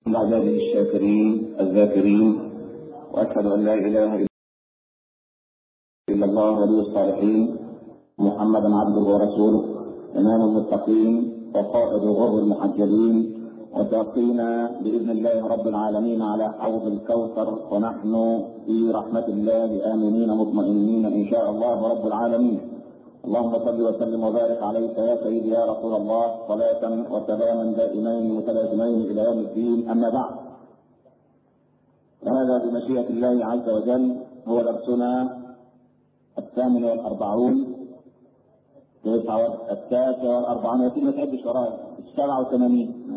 من عباده الشاكرين الذاكرين واشهد ان لا اله الا الله ولي الصالحين محمدا عبده ورسوله امام المتقين وقائد غر المحجلين وساقينا باذن الله رب العالمين على حوض الكوثر ونحن في رحمه الله امنين مطمئنين ان شاء الله رب العالمين اللهم صل وسلم وبارك عليك يا سيدي يا رسول الله صلاة وسلاما دائمين متلازمين إلى يوم الدين أما بعد وهذا بمشيئة الله عز وجل هو درسنا الثامن والأربعون التاسع والأربعون يتم ما تعدش ورايا السبعة وثمانين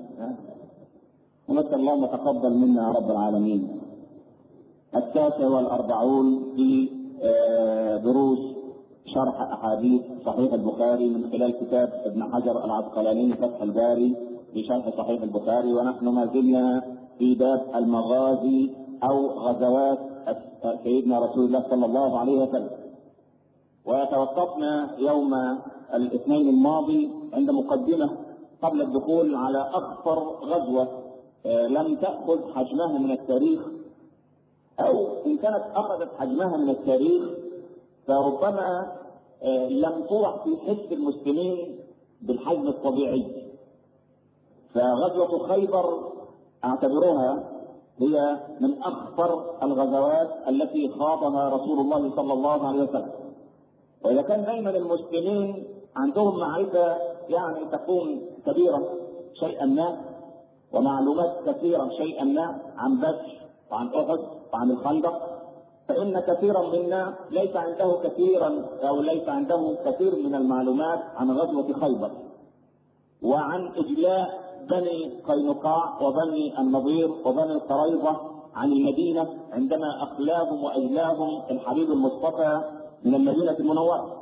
ونسأل اللهم تقبل منا يا رب العالمين التاسع والأربعون في دروس شرح احاديث صحيح البخاري من خلال كتاب ابن حجر العسقلاني فتح الباري بشرح صحيح البخاري ونحن ما زلنا في باب المغازي او غزوات سيدنا رسول الله صلى الله عليه وسلم. وتوقفنا يوم الاثنين الماضي عند مقدمه قبل الدخول على اخطر غزوه لم تاخذ حجمها من التاريخ او ان كانت اخذت حجمها من التاريخ فربما لم توضع في حس المسلمين بالحجم الطبيعي فغزوة خيبر اعتبروها هي من اخطر الغزوات التي خاضها رسول الله صلى الله عليه وسلم واذا كان دايما المسلمين عندهم معرفه يعني تكون كبيره شيئا ما ومعلومات كثيره شيئا ما عن بدر وعن احد وعن الخندق فإن كثيرا منا ليس عنده كثيرا أو ليس عنده كثير من المعلومات عن غزوة خيبر وعن إجلاء بني قينقاع وبني النضير وبني قريظة عن المدينة عندما أخلاهم وأجلاهم الحبيب المصطفى من المدينة المنورة.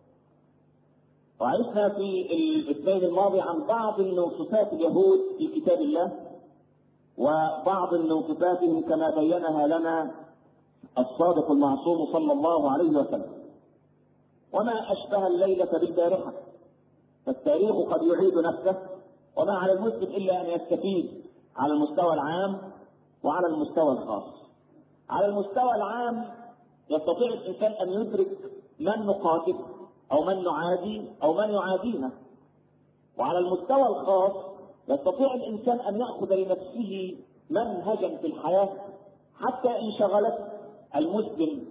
وعرفنا في الاثنين الماضي عن بعض من صفات اليهود في كتاب الله وبعض من صفاتهم كما بينها لنا الصادق المعصوم صلى الله عليه وسلم وما أشبه الليلة بالبارحة فالتاريخ قد يعيد نفسه وما على المسلم إلا أن يستفيد على المستوى العام وعلى المستوى الخاص على المستوى العام يستطيع الإنسان أن يدرك من نقاتل أو من نعادي أو من يعادينا وعلى المستوى الخاص يستطيع الإنسان أن يأخذ لنفسه منهجا في الحياة حتى إن شغلته المسلم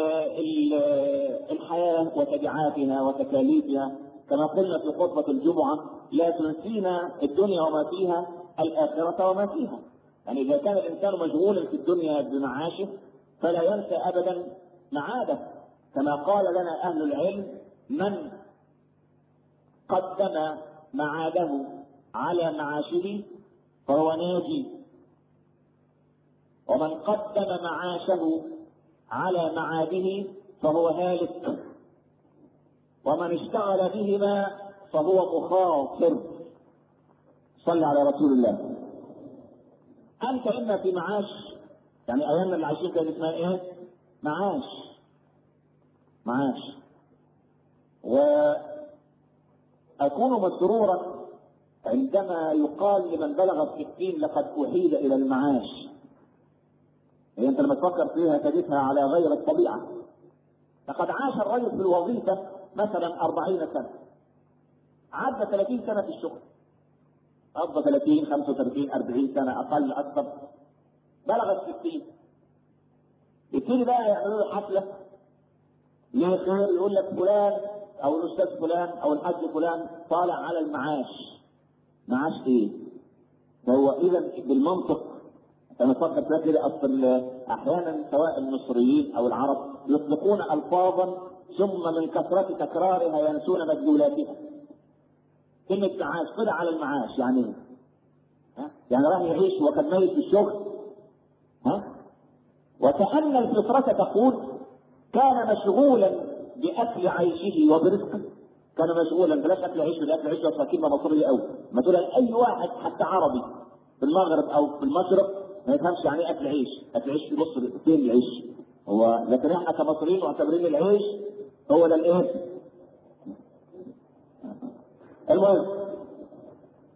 الحياة وتبعاتها وتكاليفها كما قلنا في خطبة الجمعة لا تنسينا الدنيا وما فيها الآخرة وما فيها يعني إذا كان الإنسان مشغولا في الدنيا بمعاشه فلا ينسى أبدا معاده كما قال لنا أهل العلم من قدم معاده على معاشه فهو ناجي ومن قدم معاشه على معاده فهو هالك ومن اشتغل بهما فهو مخاطر صلى على رسول الله انت اما في معاش يعني ايامنا اللي عايشين كان اسمها ايه معاش معاش واكون مسرورا عندما يقال لمن بلغ الستين لقد احيل الى المعاش هي انت لما تفكر فيها تجدها على غير الطبيعه لقد عاش الرجل في الوظيفه مثلا أربعين سنه عدى 30 سنه في الشغل قضى 30 35 40 سنه اقل اكثر بلغ الستين يبتدي بقى يعملوا له حفله ليه خير يقول لك فلان او الاستاذ فلان او الحاج فلان طالع على المعاش معاش ايه؟ فهو اذا بالمنطق كما فكر فيها كده اصل احيانا سواء المصريين او العرب يطلقون الفاظا ثم من كثرة تكرارها ينسون مدلولاتها. كلمة معاش طلع على المعاش يعني ايه؟ ها؟ يعني راح يعيش وكان ميت في الشغل ها؟ وكأن الفطرة تقول كان مشغولا بأكل عيشه وبرزقه كان مشغولا بلاش أكل عيشه بأكل عيشه كلمة مصرية أوي ما تقول أي واحد حتى عربي في المغرب أو في المشرق ما يفهمش يعني ايه اكل عيش، اكل عيش بص فين العيش؟ هو لكن احنا كمصريين معتبرين العيش هو ده الايه؟ المهم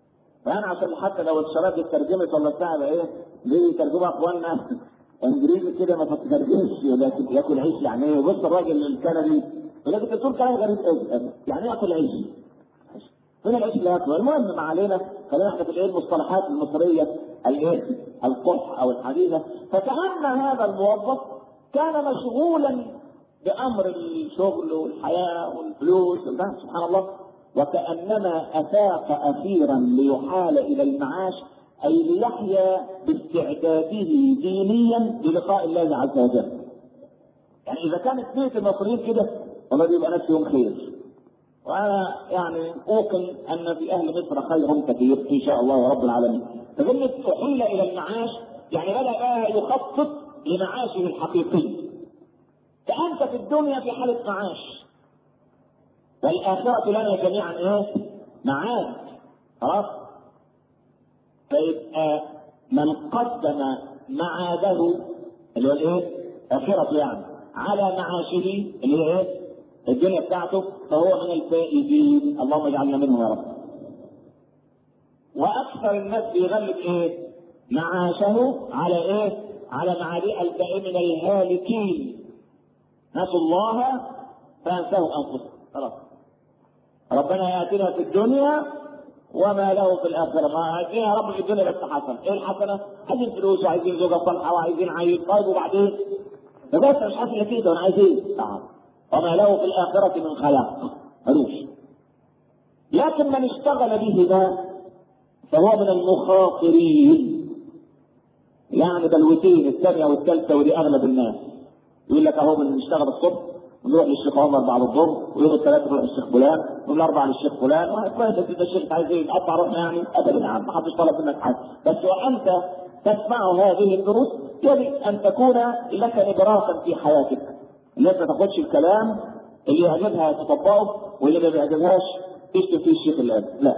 فانا عشان حتى لو الشباب اترجمت ولا بتاع يبقى ايه ليه يترجمها اخواننا انجليزي كده ما تترجمش لكن ياكل عيش يعني ايه بص الراجل الكندي يقول لك انت بتقول كلام غريب ايه يعني ايه ياكل عيش من العيش اللي ياكله المهم ما علينا خلينا احنا في الايه المصطلحات المصريه الايه القح او الحديثه فكأن هذا الموظف كان مشغولا بامر الشغل والحياه والفلوس سبحان الله وكانما افاق اخيرا ليحال الى المعاش اي ليحيا باستعداده دينيا للقاء الله عز وجل. يعني اذا كانت نيه المصريين كده والله يبقى نفسهم خير. وانا يعني اوقن ان في اهل مصر خير كثير ان شاء الله رب العالمين. فكلمه احيل الى المعاش يعني بدا بقى يخطط لمعاشه الحقيقي. فانت في الدنيا في حاله معاش. والآخرة لنا جميعا إيه؟ معاد خلاص؟ فيبقى من قدم معاده اللي هو الإيه؟ آخرة يعني على معاشه اللي هي إيه؟ الدنيا بتاعته فهو من الفائزين اللهم اجعلنا منهم يا رب. وأكثر الناس بيغلب إيه؟ معاشه على إيه؟ على معالي الدائم من الهالكين نسوا الله فأنساهم أنفسهم خلاص ربنا ياتينا في الدنيا وما له في الاخره ما ياتينا رب في الدنيا بس حسنه ايه الحسنه؟ عايزين فلوس وعايزين زوجه صالحه وعايزين عيل طيب وبعدين بس مش حاسس الا كده انا عايز ايه؟ تعال وما له في الاخره من خلاق ملوش لكن من اشتغل به ده فهو من المخاطرين يعني بلوتين الثانيه والثالثه ودي اغلب الناس يقول لك اهو من اشتغل الصبح نروح للشيخ عمر بعد الظهر ويوم الثلاث نروح للشيخ فلان ويوم الاربعاء للشيخ فلان كويس انت الشيخ عايز ايه نقطع روحنا يعني ابدا يا عم ما حدش طلب منك حاجه بس وانت تسمع هذه الدروس يجب ان تكون لك نبراسا في حياتك الناس ما تاخدش الكلام اللي يعجبها تطبقه واللي ما بيعجبهاش تشتم فيه الشيخ الان لا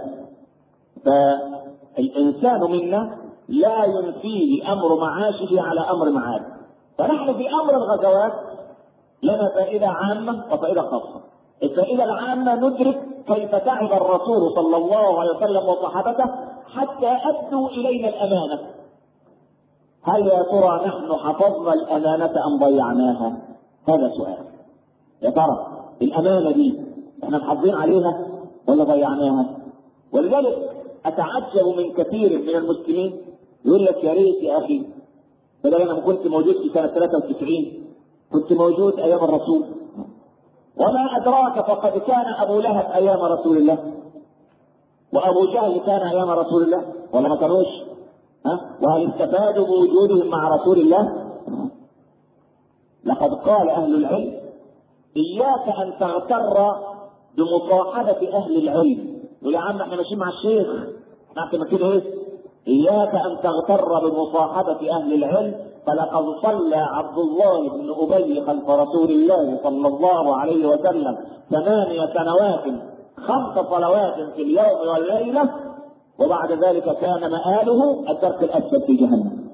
فالانسان منا لا ينفيه امر معاشه على امر معاد فنحن في امر الغزوات لنا فائدة عامة وفائدة خاصة. الفائدة العامة ندرك كيف تعب الرسول صلى الله عليه وسلم وصحابته حتى أدوا إلينا الأمانة. هل يا ترى نحن حفظنا الأمانة أم ضيعناها؟ هذا سؤال. يا ترى الأمانة دي احنا محافظين عليها ولا ضيعناها؟ ولذلك أتعجب من كثير من المسلمين يقول لك يا ريت يا أخي بدل أنا كنت موجود في سنة 93 كنت موجود ايام الرسول وما ادراك فقد كان ابو لهب ايام رسول الله وابو جهل كان ايام رسول الله ولا ما كانوش ها وهل استفادوا بوجودهم مع رسول الله لقد قال اهل العلم اياك ان تغتر بمصاحبه اهل العلم يقول يا عم احنا ماشيين مع الشيخ احنا كده ايه اياك ان تغتر بمصاحبه اهل العلم فلقد صلى عبد الله بن ابي خلف رسول الله صلى الله عليه وسلم ثمانية سنوات خمس صلوات في اليوم والليلة وبعد ذلك كان مآله الدرك الأسفل في جهنم.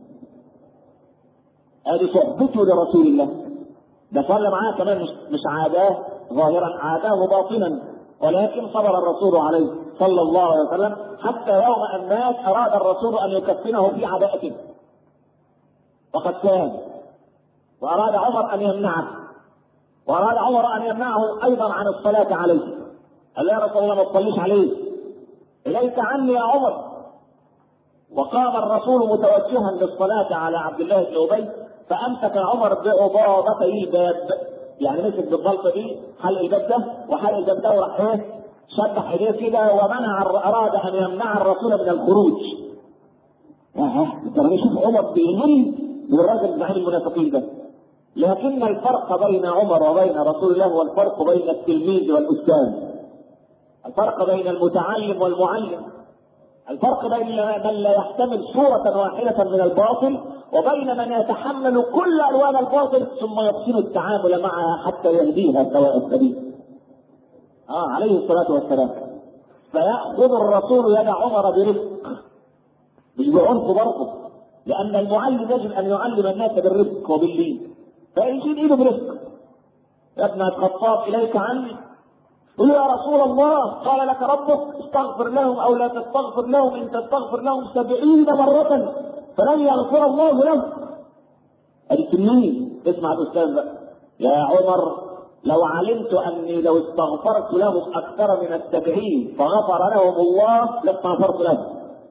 هذه صحبته لرسول الله. ده صلى معاه كمان مش مش عاداه ظاهرا عاداه باطنا ولكن صبر الرسول عليه صلى الله عليه وسلم حتى يوم ان مات اراد الرسول ان يكفنه في عباءته وقد كان وأراد عمر أن يمنعه وأراد عمر أن يمنعه أيضا عن الصلاة عليه قال يا رسول الله ما تصليش عليه إليك عني يا عمر وقام الرسول متوجها للصلاة على عبد الله بن أبي فأمسك عمر بعضابتي الباب يعني مسك بالضلطة دي حل الباب ده وحل الباب ده وراح ايه شبح ايديه كده ومنع اراد ان يمنع الرسول من الخروج. اه انت شوف عمر بيمل من الراجل زعيم المنافقين ده لكن الفرق بين عمر وبين رسول الله هو الفرق بين التلميذ والاستاذ الفرق بين المتعلم والمعلم الفرق بين من لا يحتمل صورة واحدة من الباطل وبين من يتحمل كل ألوان الباطل ثم يحسن التعامل معها حتى يهديها سواء السبيل. آه عليه الصلاة والسلام. فيأخذ الرسول يد عمر برفق. مش بعنف برضه. لأن المعلم يجب أن يعلم الناس بالرفق وباللين. فيشيل إيده برفق. يا ابن الخطاب إليك عني قل يا رسول الله قال لك ربك استغفر لهم او لا تستغفر لهم ان تستغفر لهم سبعين مرة فلن يغفر الله لهم ادي التنين اسمع الاستاذ بقى يا عمر لو علمت اني لو استغفرت لهم اكثر من السبعين فغفر لهم الله لاستغفرت لهم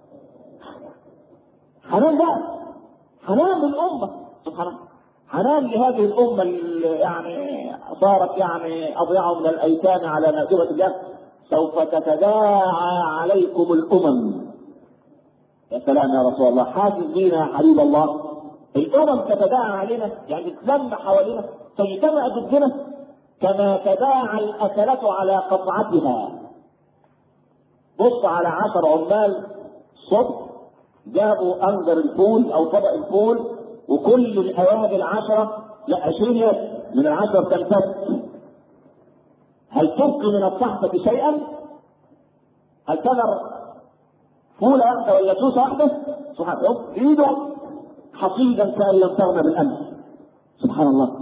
حنان بقى حنان للامه سبحان الله حنان لهذه الامه اللي يعني صارت يعني اضيع من الايتام على مائده الله سوف تتداعى عليكم الامم يا سلام يا رسول الله حاسس بينا يا حبيب الله الامم تتداعى علينا يعني تتلم حوالينا تجتمع ضدنا كما تداعى الأكلة على قطعتها بص على عشر عمال صبح جابوا أنجر الفول أو طبق الفول وكل الأيادي العشرة لا عشرين يد من العشرة تنفك هل تبقي من الصحفة شيئا؟ هل تذر فولة واحدة ولا سوسة واحدة؟ سبحان الله إيده حصيدا كأن لم تغنى بالأمس سبحان الله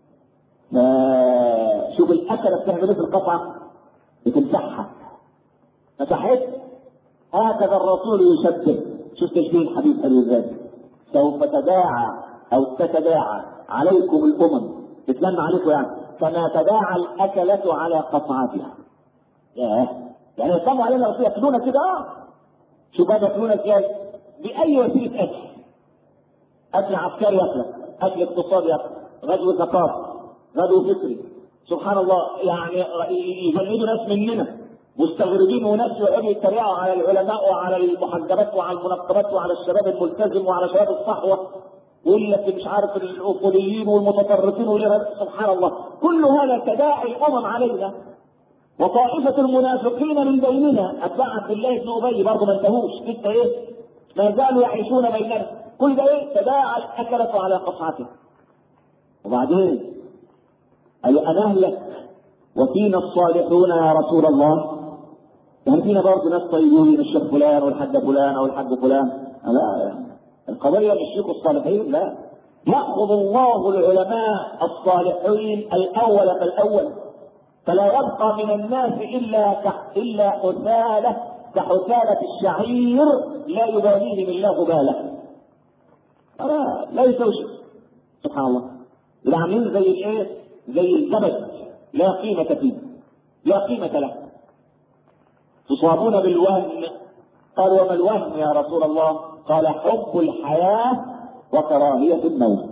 شوف الاكله بتعمل في القطعه بتمسحها مسحت هكذا الرسول يشبه شفت الفيل حبيب ابي ذلك سوف تداعى او تتداعى عليكم الامم تتلم عليكم يعني كما تداعى الاكله على قطعتها ياه يعني يصلوا علينا الرسول ياكلونا كده اه شوف هذا ياكلونا ازاي باي وسيله اكل اكل عسكري ياكلك اكل اقتصادي ياكلك غزو ثقافي غدو فكري سبحان الله يعني يجندوا ناس مننا مستغربين وناس يقعدوا يتريقوا على العلماء وعلى المحجبات وعلى المنقبات وعلى الشباب الملتزم وعلى شباب الصحوه ويقول لك مش عارف الاصوليين والمتطرفين سبحان الله كل هذا تداعي الامم علينا وطائفة المنافقين من بيننا أتباع عبد الله بن أبي برضه ما انتهوش لسه إيه؟ ما زالوا يعيشون بيننا كل ده إيه؟ تداعى الأكلة على قصعته وبعدين قالوا أنهلك وفينا الصالحون يا رسول الله يعني فينا برضه ناس طيبين الشيخ فلان والحاج فلان او الحاج فلان لا القضيه مش فيكم الصالحين لا ياخذ الله العلماء الصالحين الاول فالاول فلا يبقى من الناس الا الا حثاله كحثاله الشعير لا يباليهم الله باله لا يسوي شيء سبحان الله اللي عاملين زي الايه؟ زي الزبد لا قيمة فيه لا قيمة له تصابون بالوهم قال وما الوهم يا رسول الله قال حب الحياة وكراهية الموت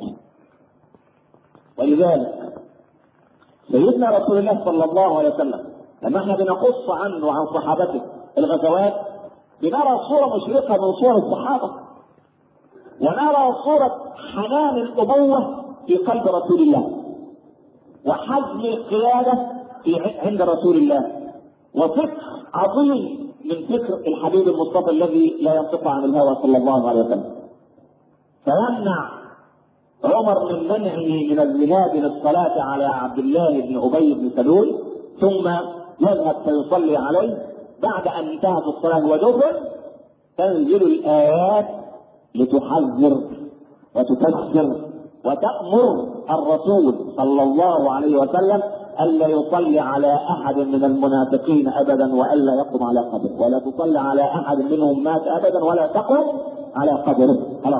ولذلك سيدنا رسول الله صلى الله عليه وسلم لما احنا بنقص عنه وعن صحابته الغزوات بنرى صورة مشرقة من صور الصحابة ونرى صورة حنان الأبوة في قلب رسول الله وحزم القيادة في عند رسول الله وفكر عظيم من فكر الحبيب المصطفى الذي لا ينطق عن الهوى صلى الله عليه وسلم فيمنع عمر من منعه من الذهاب للصلاة على عبد الله بن أبي بن سلول ثم يذهب فيصلي عليه بعد أن انتهت الصلاة ودفن تنزل الآيات لتحذر وتفسر وتأمر الرسول صلى الله عليه وسلم ألا يصلي على أحد من المنافقين أبدا وألا يقم على قبره ولا تصلي على أحد منهم مات أبدا ولا تقم على قبره خلاص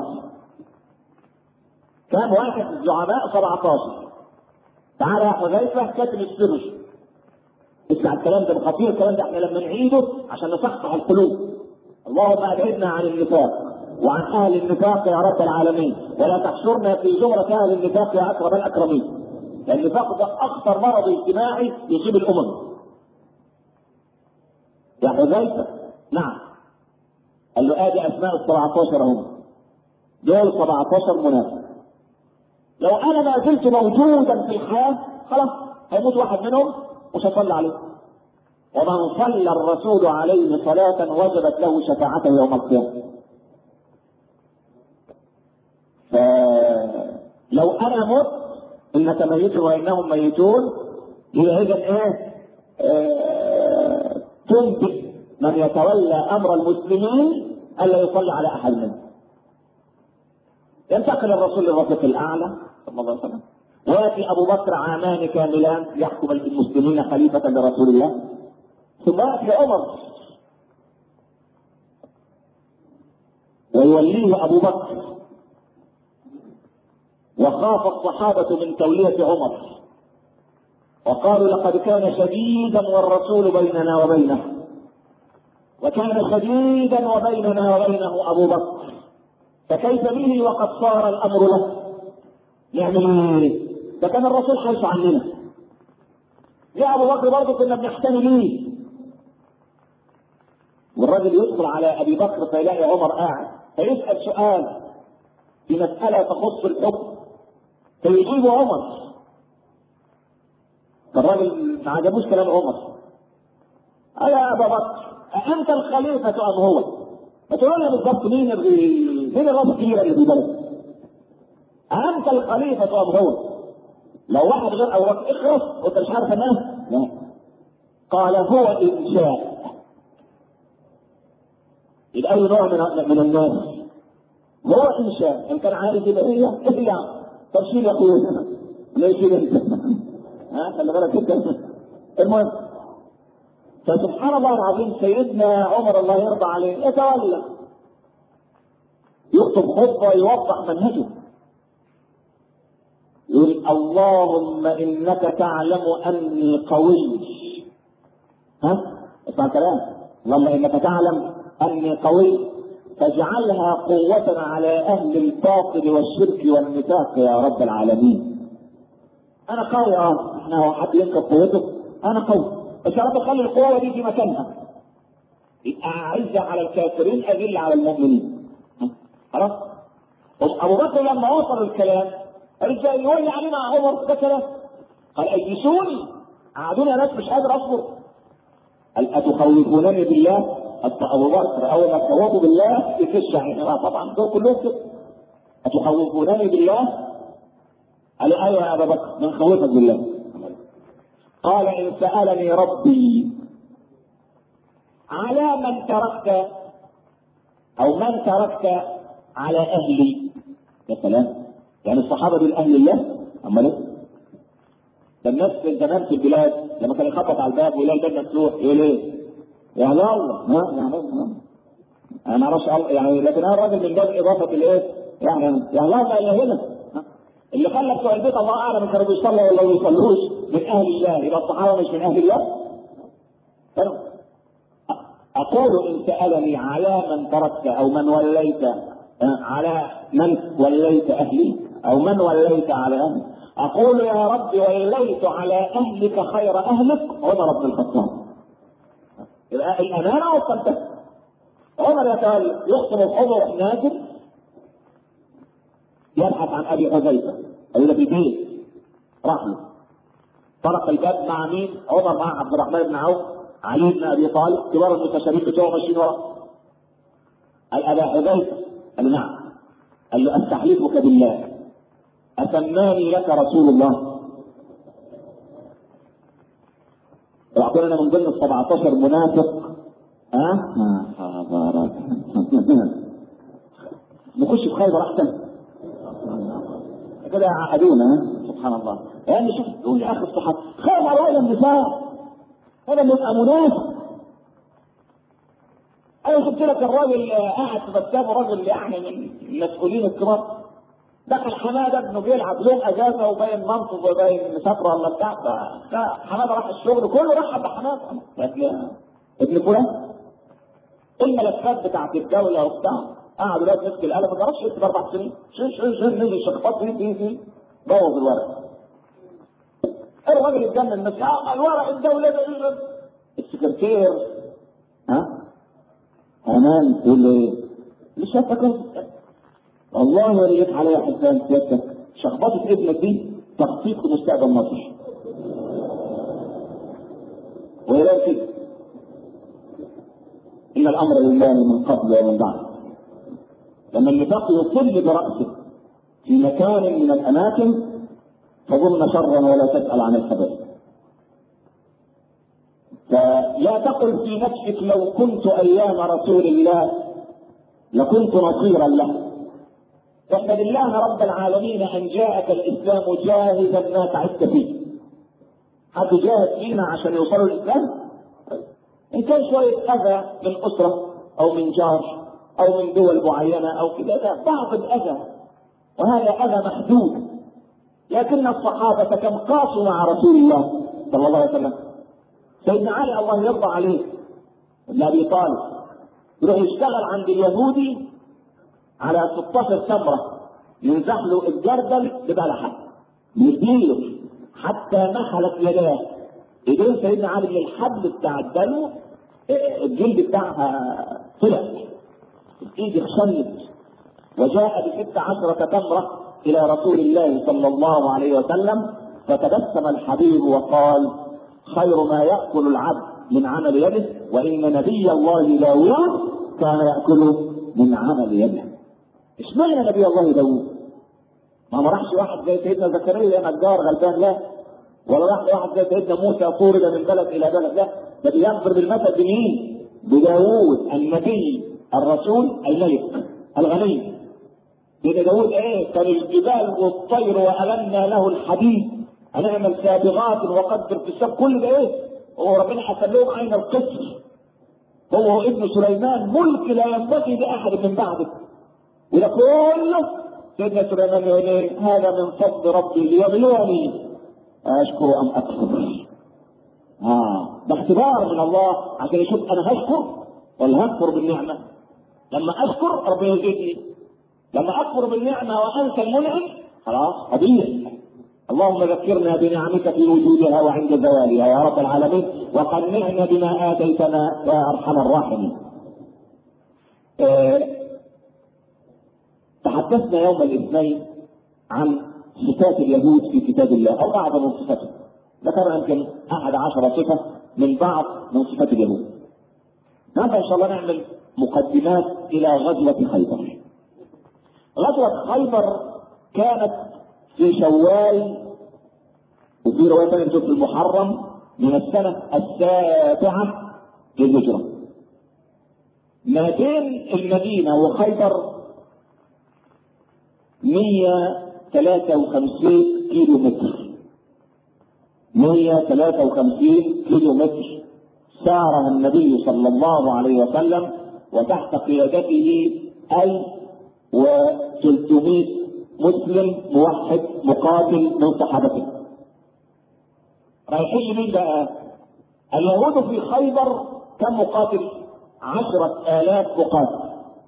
كان واحد من الزعماء 17 تعالى يا حذيفة كاتب السر اسمع الكلام ده خطير الكلام ده احنا لما نعيده عشان نصحصح القلوب اللهم ابعدنا عن النفاق وعن اهل النفاق يا رب العالمين ولا تحشرنا في زمرة اهل النفاق يا اكرم الاكرمين لان النفاق ده اخطر مرض اجتماعي يصيب الامم يا حذيفه نعم قال له ادي اسماء ال 17 هم دول 17 منافق لو انا ما زلت موجودا في الحياه خلاص هيموت واحد منهم مش هصلي عليه ومن صلى الرسول عليه صلاة وجبت له شفاعته يوم القيامة. فلو انا مت انك ميت وانهم ميتون هي اذا ايه؟ آه تنبئ من يتولى امر المسلمين الا يصلي على احد منهم. ينتقل الرسول للرفيق الاعلى صلى الله عليه وسلم وياتي ابو بكر عامان كاملان يحكم المسلمين خليفه لرسول الله ثم ياتي عمر ويوليه ابو بكر وخاف الصحابه من توليه عمر وقالوا لقد كان شديدا والرسول بيننا وبينه وكان شديدا وبيننا وبينه ابو بكر فكيف به وقد صار الامر له يعمل ايه ده كان الرسول حيث عننا يا ابو بكر برضه كنا بنحتمي ليه والراجل يدخل على ابي بكر فيلاقي عمر قاعد فيسال سؤال في مساله تخص الحكم فيجيب عمر فالراجل ما عجبوش كلام عمر قال يا ابا بكر أأنت الخليفة أم هو؟ ما تقول لنا بالظبط مين مين الراس الكبيرة اللي في البلد؟ أأنت الخليفة أم هو؟ لو واحد غير أو بكر اخرس وأنت مش عارف أنام؟ لا قال هو إن شاء يبقى أي نوع من من الناس هو إن شاء إن كان عايز يبقى إيه؟ إيه طب شيل يا أخويا ليه شيل أنت؟ ها خلي بالك أنت المهم فسبحان الله العظيم سيدنا عمر الله يرضى عليه يتولى يخطب خطبة يوضح منهجه يقول اللهم انك تعلم اني قوي ها اسمع كلام اللهم انك تعلم اني قوي فاجعلها قوة على اهل الباطل والشرك والنفاق يا رب العالمين انا قوي اه احنا هو حد ينكر قوته انا قوي بس يا رب خلي القوة دي في مكانها يبقى أعزة على الكافرين أذل على المؤمنين خلاص أبو بكر لما وصل الكلام قال ازاي يولي علينا عمر ده كلام قال أيسوني قعدوني ناس مش قادر أصبر قال أتخوفونني بالله أبو بكر أول ما تخوفوا بالله يكش يعني طبعا دول كلهم كده أتخوفونني بالله قال أيوه يا أبا بكر من خوفك بالله قال إن سألني ربي على من تركت أو من تركت على أهلي يا سلام يعني الصحابة دول أهل الله أما ليه؟ ده الناس زمان في البلاد لما كان يخبط على الباب ويلاقي الباب مفتوح يقول ايه؟ يا الله ها يعني انا ما اعرفش يعني لكن انا راجل من باب اضافه الايه؟ يعني يا الله ما الى هنا اللي خلى بتوع البيت الله اعلم كانوا بيصلوا ولا ما بيصلوش من اهل الله يبقى الصحابه مش من اهل الله اقول ان سالني على من تركت او من وليت على من وليت اهلي او من وليت على اهلي اقول يا رب وليت على اهلك خير اهلك عمر بن الخطاب يبقى الامانه والتنفيذ عمر يتولى يخطب الحضر نازل يبحث عن ابي حذيفه الذي في البيت راح له طرق الباب مع مين؟ عمر مع عبد الرحمن بن عوف علي بن ابي طالب كبار المستشارين بتوعه ماشيين وراه قال ابا حذيفه قال نعم قال له استحلفك بالله اسماني لك رسول الله يعطينا لنا من ضمن ال 17 منافق ها؟ حضرات نخش في خيبر احسن كده يعقدونا سبحان الله يعني شوف تقول يا اخي الصحابه خاف على هذا النساء هذا يبقى منافق انا شفت لك الراجل قاعد في بسام راجل يعني من المسؤولين الكبار دخل حماده ابنه بيلعب يوم اجازه وباين منصب وباين مسافره ولا بتاع حماده راح الشغل كله رحب بحماده ابن فلان الملفات بتاعت الدوله وبتاع قعد دلوقتي يمسك القلم ما جربش يكتب اربع سنين شيل شيل شيل نزل شخبط فيه فيه فيه بوظ الورق الراجل اتجنن بس الورق الدولة السكرتير ها امان تقول له ايه؟ مش هتاكل والله وليت عليا حسان سيادتك شخبطة ابنك دي تخطيط لمستقبل مصر ولكن ان الامر لله من قبل ومن بعد لما النفاق يصب برأسه في مكان من الأماكن فظن شرا ولا تسأل عن الخبر فلا تقل في نفسك لو كنت أيام رسول الله لكنت نصيرا له احمد الله رب العالمين ان جاءك الاسلام جاهزا ما تعبت فيه حد جاهد فينا عشان يوصلوا الاسلام ان كان شويه اذى من اسره او من جار او من دول معينه او كذا ده بعض الاذى وهذا اذى محدود لكن الصحابه كم قاسوا مع رسول الله صلى الله عليه وسلم سيدنا علي الله يرضى عليه بن ابي طالب يروح يشتغل عند اليهودي على 16 تمره ينزح له الجردل ببلحه يديله حتى نحلت يداه ايدين سيدنا علي من الحبل بتاع الدلو الجلد بتاعها طلع الايد اتشلت وجاء بست عشرة تمرة إلى رسول الله صلى الله عليه وسلم فتبسم الحبيب وقال خير ما يأكل العبد من عمل يده وإن نبي الله داوود كان يأكل من عمل يده اشمعنى نبي الله داوود؟ ما ما راحش واحد زي سيدنا زكريا نجار غلبان لا ولا راح واحد زي سيدنا موسى طورد من بلد الى بلد لا ده بينظر بالمثل بمين؟ بداوود النبي الرسول الملك الغني سيدنا داوود ايه؟ كان الجبال والطير والنا له الحديد هنعمل سابغات وقدر في السب كل ده ايه؟ هو ربنا حسب لهم عين القصر هو ابن سليمان ملك لا ينبغي لاحد من بعده وده كله سيدنا سليمان يقول ايه؟ هذا من فضل ربي ليبلوني اشكر ام اكفر؟ اه ده اختبار من الله عشان يشوف انا هشكر ولا هكفر بالنعمه؟ لما اشكر ربنا يزيدني لما اكفر بالنعمه وانسى المنعم خلاص قضيه اللهم ذكرنا بنعمك في وجودها وعند زوالها يا رب العالمين وقنعنا بما اتيتنا يا ارحم الراحمين. آه تحدثنا يوم الاثنين عن صفات اليهود في كتاب الله او بعض من صفاتهم. ذكرنا يمكن احد عشر صفه من بعض من صفات اليهود. النهارده ان شاء الله نعمل مقدمات الى غزوه خيبر. غزوه خيبر كانت في شوال وفي روايه ثانيه في المحرم من السنه السابعه للهجره. ما بين المدينه وخيبر 153 كيلو متر 153 كيلو متر سارها النبي صلى الله عليه وسلم وتحت قيادته 1300 مسلم موحد مقاتل من صحابته رايحين لمين بقى؟ اليهود في خيبر كم مقاتل؟ عشرة آلاف مقاتل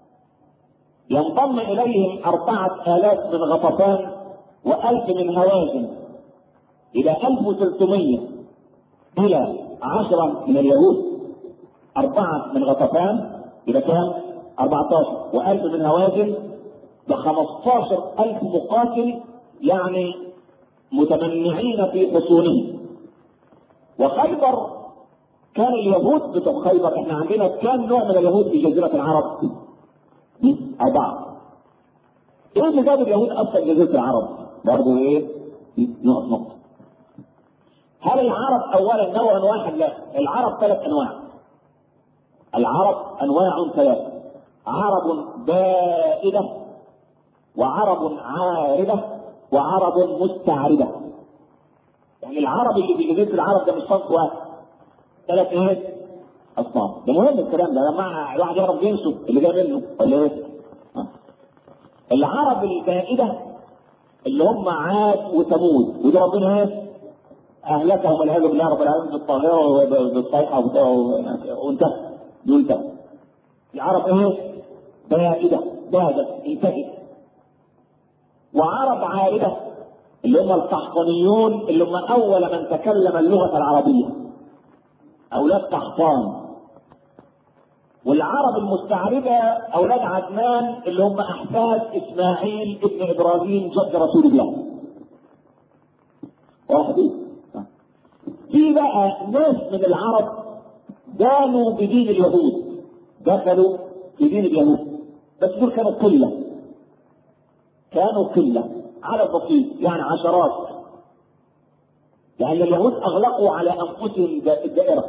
ينضم إليهم أربعة آلاف من غطفان وألف من هوازن إلى ألف وثلاثمية إلى عشرة من اليهود أربعة من غطفان إلى كام؟ 14 وألف من هوازن ب 15000 مقاتل يعني متمنعين في حصونهم وخيبر كان اليهود بتوع خيبر احنا عندنا كم نوع من اليهود في جزيرة العرب؟ أربعة. إيه اللي جاب اليهود أصلا جزيرة العرب؟ برضه إيه؟ نقط نقطة. هل العرب أولا نوع واحد؟ لا، العرب ثلاث أنواع. العرب أنواع ثلاثة. عرب بائدة وعرب عاربة وعرب مستعربة. يعني العرب اللي في جزيرة العرب ده مش صنف واحد. ثلاث ايه؟ اصناف ده مهم الكلام ده لما الواحد يعرف جنسه اللي جاي منه ولا ايه؟ العرب البائده اللي هم عاد وثمود ودي ربنا ايه؟ اهلكهم والعياذ بالله رب العالمين بالطاهره وبالصيحه وانتهى ينتهى العرب ايه؟ بائده بادت انتهت وعرب عاربه اللي هم القحطانيون اللي هم اول من تكلم اللغه العربيه اولاد قحطان والعرب المستعربة أولاد عدنان اللي هم أحفاد إسماعيل ابن إبراهيم جد رسول الله. واحد في بقى ناس من العرب دانوا بدين اليهود دخلوا في دين اليهود بس دول كانوا قلة كانوا قلة على بسيط يعني عشرات لأن اليهود أغلقوا على أنفسهم الدائرة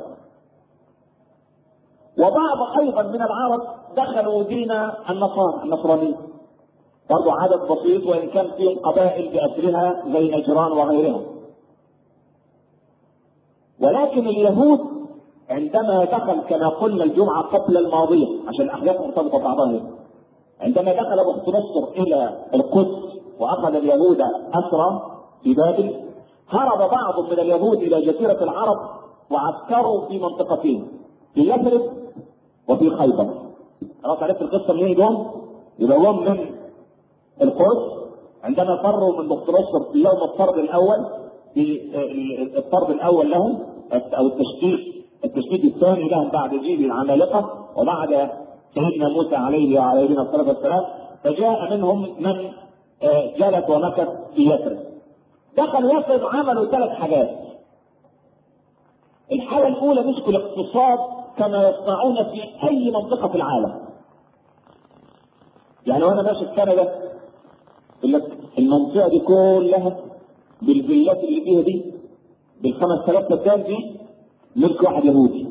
وبعض ايضا من العرب دخلوا دين النصارى النصرانيه برضه عدد بسيط وان كان فيهم قبائل باسرها زي نجران وغيرها ولكن اليهود عندما دخل كما قلنا الجمعة قبل الماضية عشان الأحداث مرتبطة بعضها عندما دخل بخت نصر إلى القدس وأخذ اليهود أسرى في بابل هرب بعض من اليهود إلى جزيرة العرب وعسكروا في منطقتين في يثرب وفي خيبر خلاص عرفت القصة منين جم؟ يبقى هم من القدس عندما فروا من بخت نصر في يوم الطرد الأول في الطرد الأول لهم أو التشتيت التشديد الثاني لهم بعد جيل العمالقه وبعد سيدنا موسى عليه وعلى نبينا الصلاه والسلام فجاء منهم من جلس ومكث في يثرب. دخل يثرب عملوا ثلاث حاجات. الحاله الاولى مسكوا الاقتصاد كما يصنعون في اي منطقه في العالم. يعني وانا ماشي في كندا يقول لك المنطقه دي كلها بالفيلات اللي فيها دي بالخمس ثلاث فدان دي ملك واحد يهودي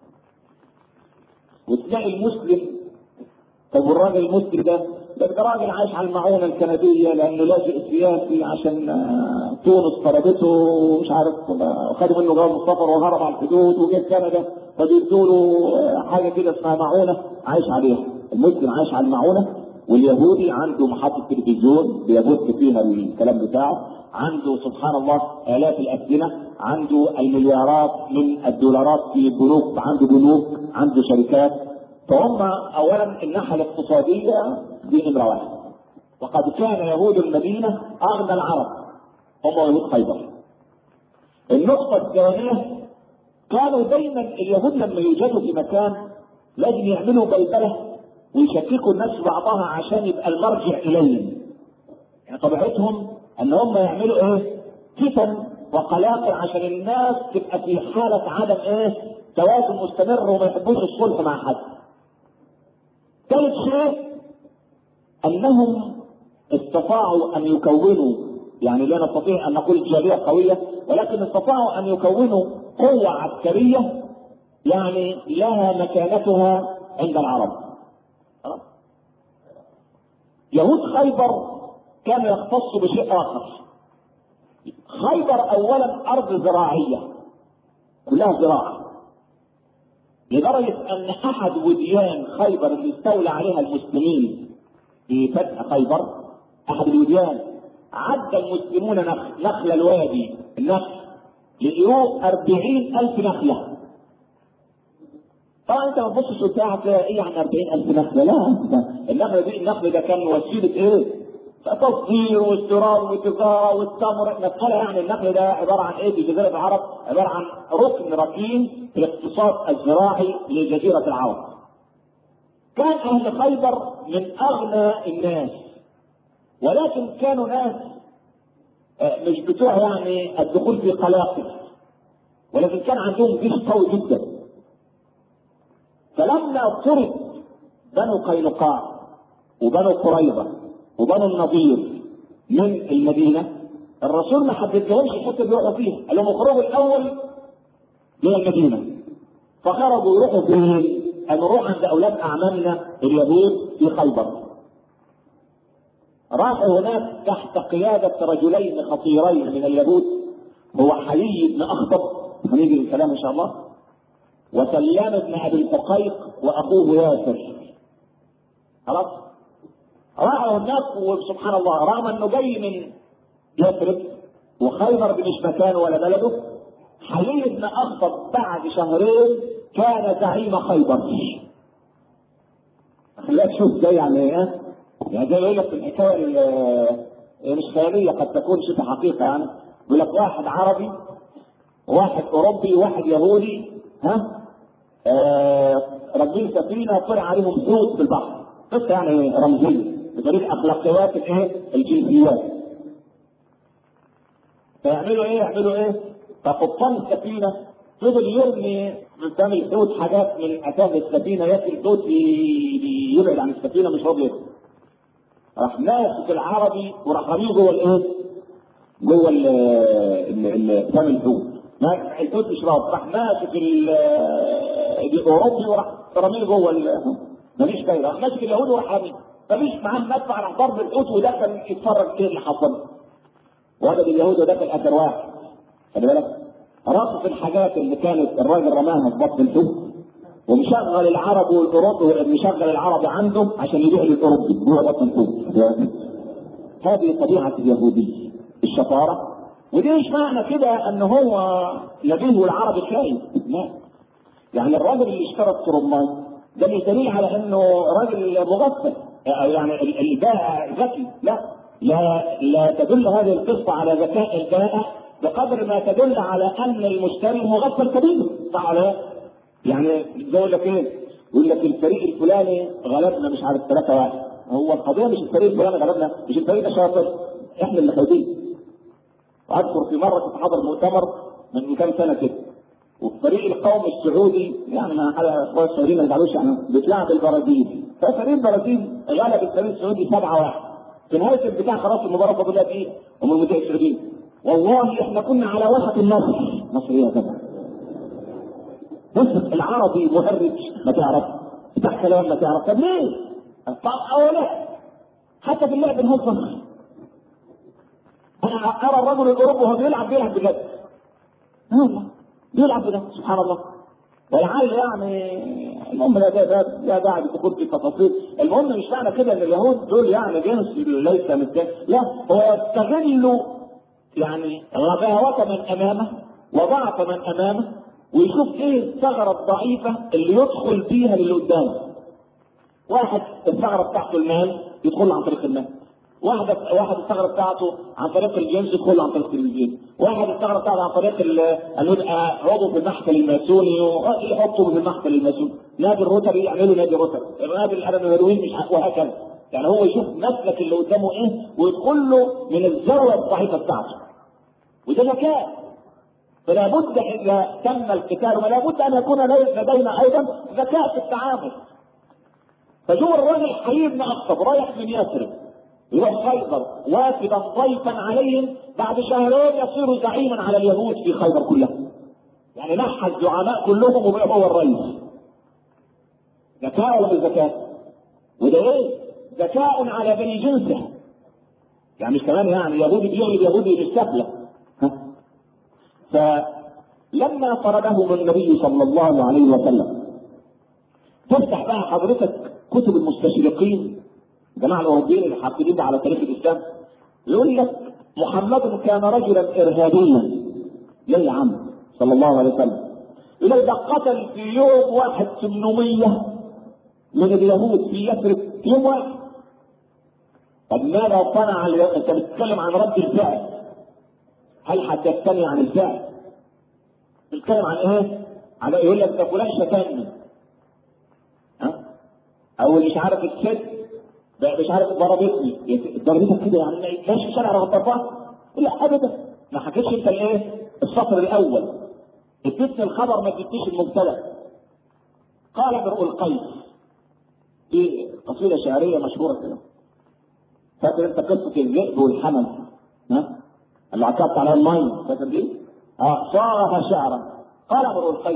وتلاقي المسلم طب والراجل المسلم ده ده ده راجل عايش على المعونه الكنديه لانه لاجئ سياسي عشان تونس طردته ومش عارف خدوا منه جواز السفر وهرب على الحدود وجه كندا فبيدوا له حاجه كده اسمها معونه عايش عليها المسلم عايش على المعونه واليهودي عنده محطه تلفزيون بيبث فيها الكلام بتاعه عنده سبحان الله الاف الافدنه عنده المليارات من الدولارات في بنوك عنده بنوك عنده شركات فهم اولا الناحيه الاقتصاديه دي نمره واحد وقد كان يهود المدينه اغنى العرب هم يهود خيبر النقطه الثانيه كانوا دايما اليهود لما يوجدوا في مكان لازم يعملوا بلبله ويشككوا الناس في بعضها عشان يبقى المرجع اليهم يعني طبيعتهم ان هم يعملوا ايه فتن وقلاقل عشان الناس تبقى في حالة عدم ايه توازن مستمر وما يحبوش الصلح مع حد ثالث شيء انهم استطاعوا ان يكونوا يعني لا نستطيع ان نقول جالية قوية ولكن استطاعوا ان يكونوا قوة عسكرية يعني لها مكانتها عند العرب يهود خيبر كان يختص بشيء اخر خيبر اولا ارض زراعيه كلها زراعه لدرجه ان احد وديان خيبر اللي استولى عليها المسلمين في فتح خيبر احد الوديان عد المسلمون نخل, نخل الوادي النخل لقيوه أربعين ألف نخلة طبعا انت ما تبصش وبتاع تلاقي ايه يعني 40000 نخله لا النخله دي النخل ده كان وسيله ايه؟ تصدير واستيراد والتجاره والتمر مساله يعني النخل ده عباره عن ايه في جزيره العرب؟ عباره عن ركن ركين في الاقتصاد الزراعي لجزيره العرب. كان اهل خيبر من اغنى الناس ولكن كانوا ناس مش بتوع يعني الدخول في قلاقل ولكن كان عندهم جيش قوي جدا فلما طرد بنو قينقاع وبنو قريظه وبنو النضير من المدينه الرسول ما حددلهمش الحته اللي يروحوا فيها قال لهم اخرجوا الاول من المدينه فخرجوا يروحوا فين؟ قالوا نروح عند اولاد اعمامنا اليهود في خيبر راحوا هناك تحت قيادة رجلين خطيرين من اليهود هو حلي بن أخطب هنيجي للكلام إن شاء الله وسلام بن أبي الحقيق وأخوه ياسر خلاص راحوا هناك وسبحان الله رغم انه جاي من يثرب وخيبر مش مكانه ولا بلده حلي بن اخطب بعد شهرين كان زعيم خيبر خليك شوف ده يعني ايه يعني زي يقول لك في الحكايه مش خياليه قد تكون شبه حقيقه يعني يقول لك واحد عربي واحد اوروبي واحد يهودي ها آه راكبين سفينه طلع عليهم حوت في البحر قصه يعني رمزيه بطريقه اخلاقيات الايه؟ الجنسيات. فيعملوا ايه؟ يعملوا ايه؟ فقبطان السفينه فضل يرمي قدام الحوت حاجات من اساس السفينه ياكل الحوت يبعد عن السفينه مش راضي ياكل. راح ماسك العربي وراح رميه جوه الايه؟ جوه فم الحوت. الحوت مش راضي راح ماسك الاوروبي وراح رميه جوه ماليش فايده راح ماسك اليهود وراح رميه مفيش معاه مدفع على ضرب الحوت ودخل يتفرج ايه اللي حصل وهذا اليهود ودخل اخر واحد خلي بالك رصف الحاجات اللي كانت الراجل رماها في بطن الحوت ومشغل العرب والاوروبي مشغل العربي عنده عشان يبيع للاوروبي جوه بطن الحوت هذه طبيعه اليهودي الشطاره ودي مش معنى كده ان هو نبيه والعربي خايف لا يعني الراجل اللي اشترى الترماي ده مش دليل على انه راجل مغفل يعني البائع ذكي لا لا لا تدل هذه القصه على ذكاء البائع بقدر ما تدل على ان المشتري مغفل كبير صح ولا يعني يقول لك ايه؟ يقول لك الفريق الفلاني غلبنا مش عارف ثلاثة واحد هو القضيه مش الفريق الفلاني غلبنا مش الفريق ده شاطر احنا اللي خايفين اذكر في مره كنت حاضر مؤتمر من كام سنه كده والفريق القومي السعودي يعني مع اخوان السعوديين ما يزعلوش يعني بتلعب البرازيل ففريق البرازيل غلب الفريق السعودي 7 1 في نهايه البتاع خلاص المباراه فاضلها ايه؟ هم المتاثرين والله احنا كنا على واحد النصر نصر ايه يا جدع؟ بص العربي مهرج ما تعرف بتاع كلام ما تعرف طب ليه؟ طب اولا حتى في اللعب نهزر انا ارى الرجل الاوروبي وهو بيلعب بيلعب بجد والله بيلعب بجد سبحان الله ولعل يعني المهم لا ده ده لا داعي للدخول في التفاصيل المهم مش معنى كده ان اليهود دول يعني جنس ليس مثل لا هو يستغل يعني غباوة من امامه وضعف من امامه ويشوف ايه الثغرة الضعيفة اللي يدخل بيها للي قدامه واحد الثغرة بتاعته المال يدخل عن طريق المال واحد واحد الثغره بتاعته عن طريق الجنس يدخل عن طريق التلفزيون، واحد الثغره بتاعته عن طريق ان يبقى عضو في المحفل الماسوني يحطه في المحفل الماسوني، نادي الروتري يعملوا نادي روتري، نادي الهروين مش وهكذا، يعني هو يشوف مسلك اللي قدامه ايه ويدخل له من الزاويه الضعيفه بتاعته. وده ذكاء. فلا بد اذا تم القتال ولا بد ان يكون لدينا ايضا ذكاء في التعامل. فشوف الراجل حي بن اخطب رايح من يثرب يروح خيبر وافدا ضيفا عليهم بعد شهرين يصير زعيما على اليهود في خيبر كلها. يعني نحى الزعماء كلهم وبقى هو الرئيس. ذكاء ولا مش ذكاء؟ وده ايه؟ ذكاء على بني جنسه. يعني مش كمان يعني يهودي بيغلب يهودي بالسهله. فلما طردهم النبي صلى الله عليه وسلم تفتح بقى حضرتك كتب المستشرقين الجماعه الاوروبيين الحاقدين على تاريخ الاسلام يقول لك محمد كان رجلا ارهابيا ليه يا عم صلى الله عليه وسلم يقول لك ده قتل في يوم واحد 800 من اليهود في يثرب في يوم واحد طب ماذا صنع انت بتتكلم عن رد الفعل هل حدثتني عن الفعل بتتكلم عن ايه؟ على يقول لك ده فلان شتمني ها او مش عارف الست مش عارف ضربتني ضربتك كده يعني ماشي في الشارع غطرفان لا ابدا ما حكيتش انت الايه السطر الاول اديتني الخبر ما اديتنيش المبتدا قال امرؤ القيس دي قصيده شعريه مشهوره كده فاكر انت قصه الذئب والحمل ها اللي عكبت عليها المي فاكر دي؟ اه صاغها شعرا قال امرؤ القيس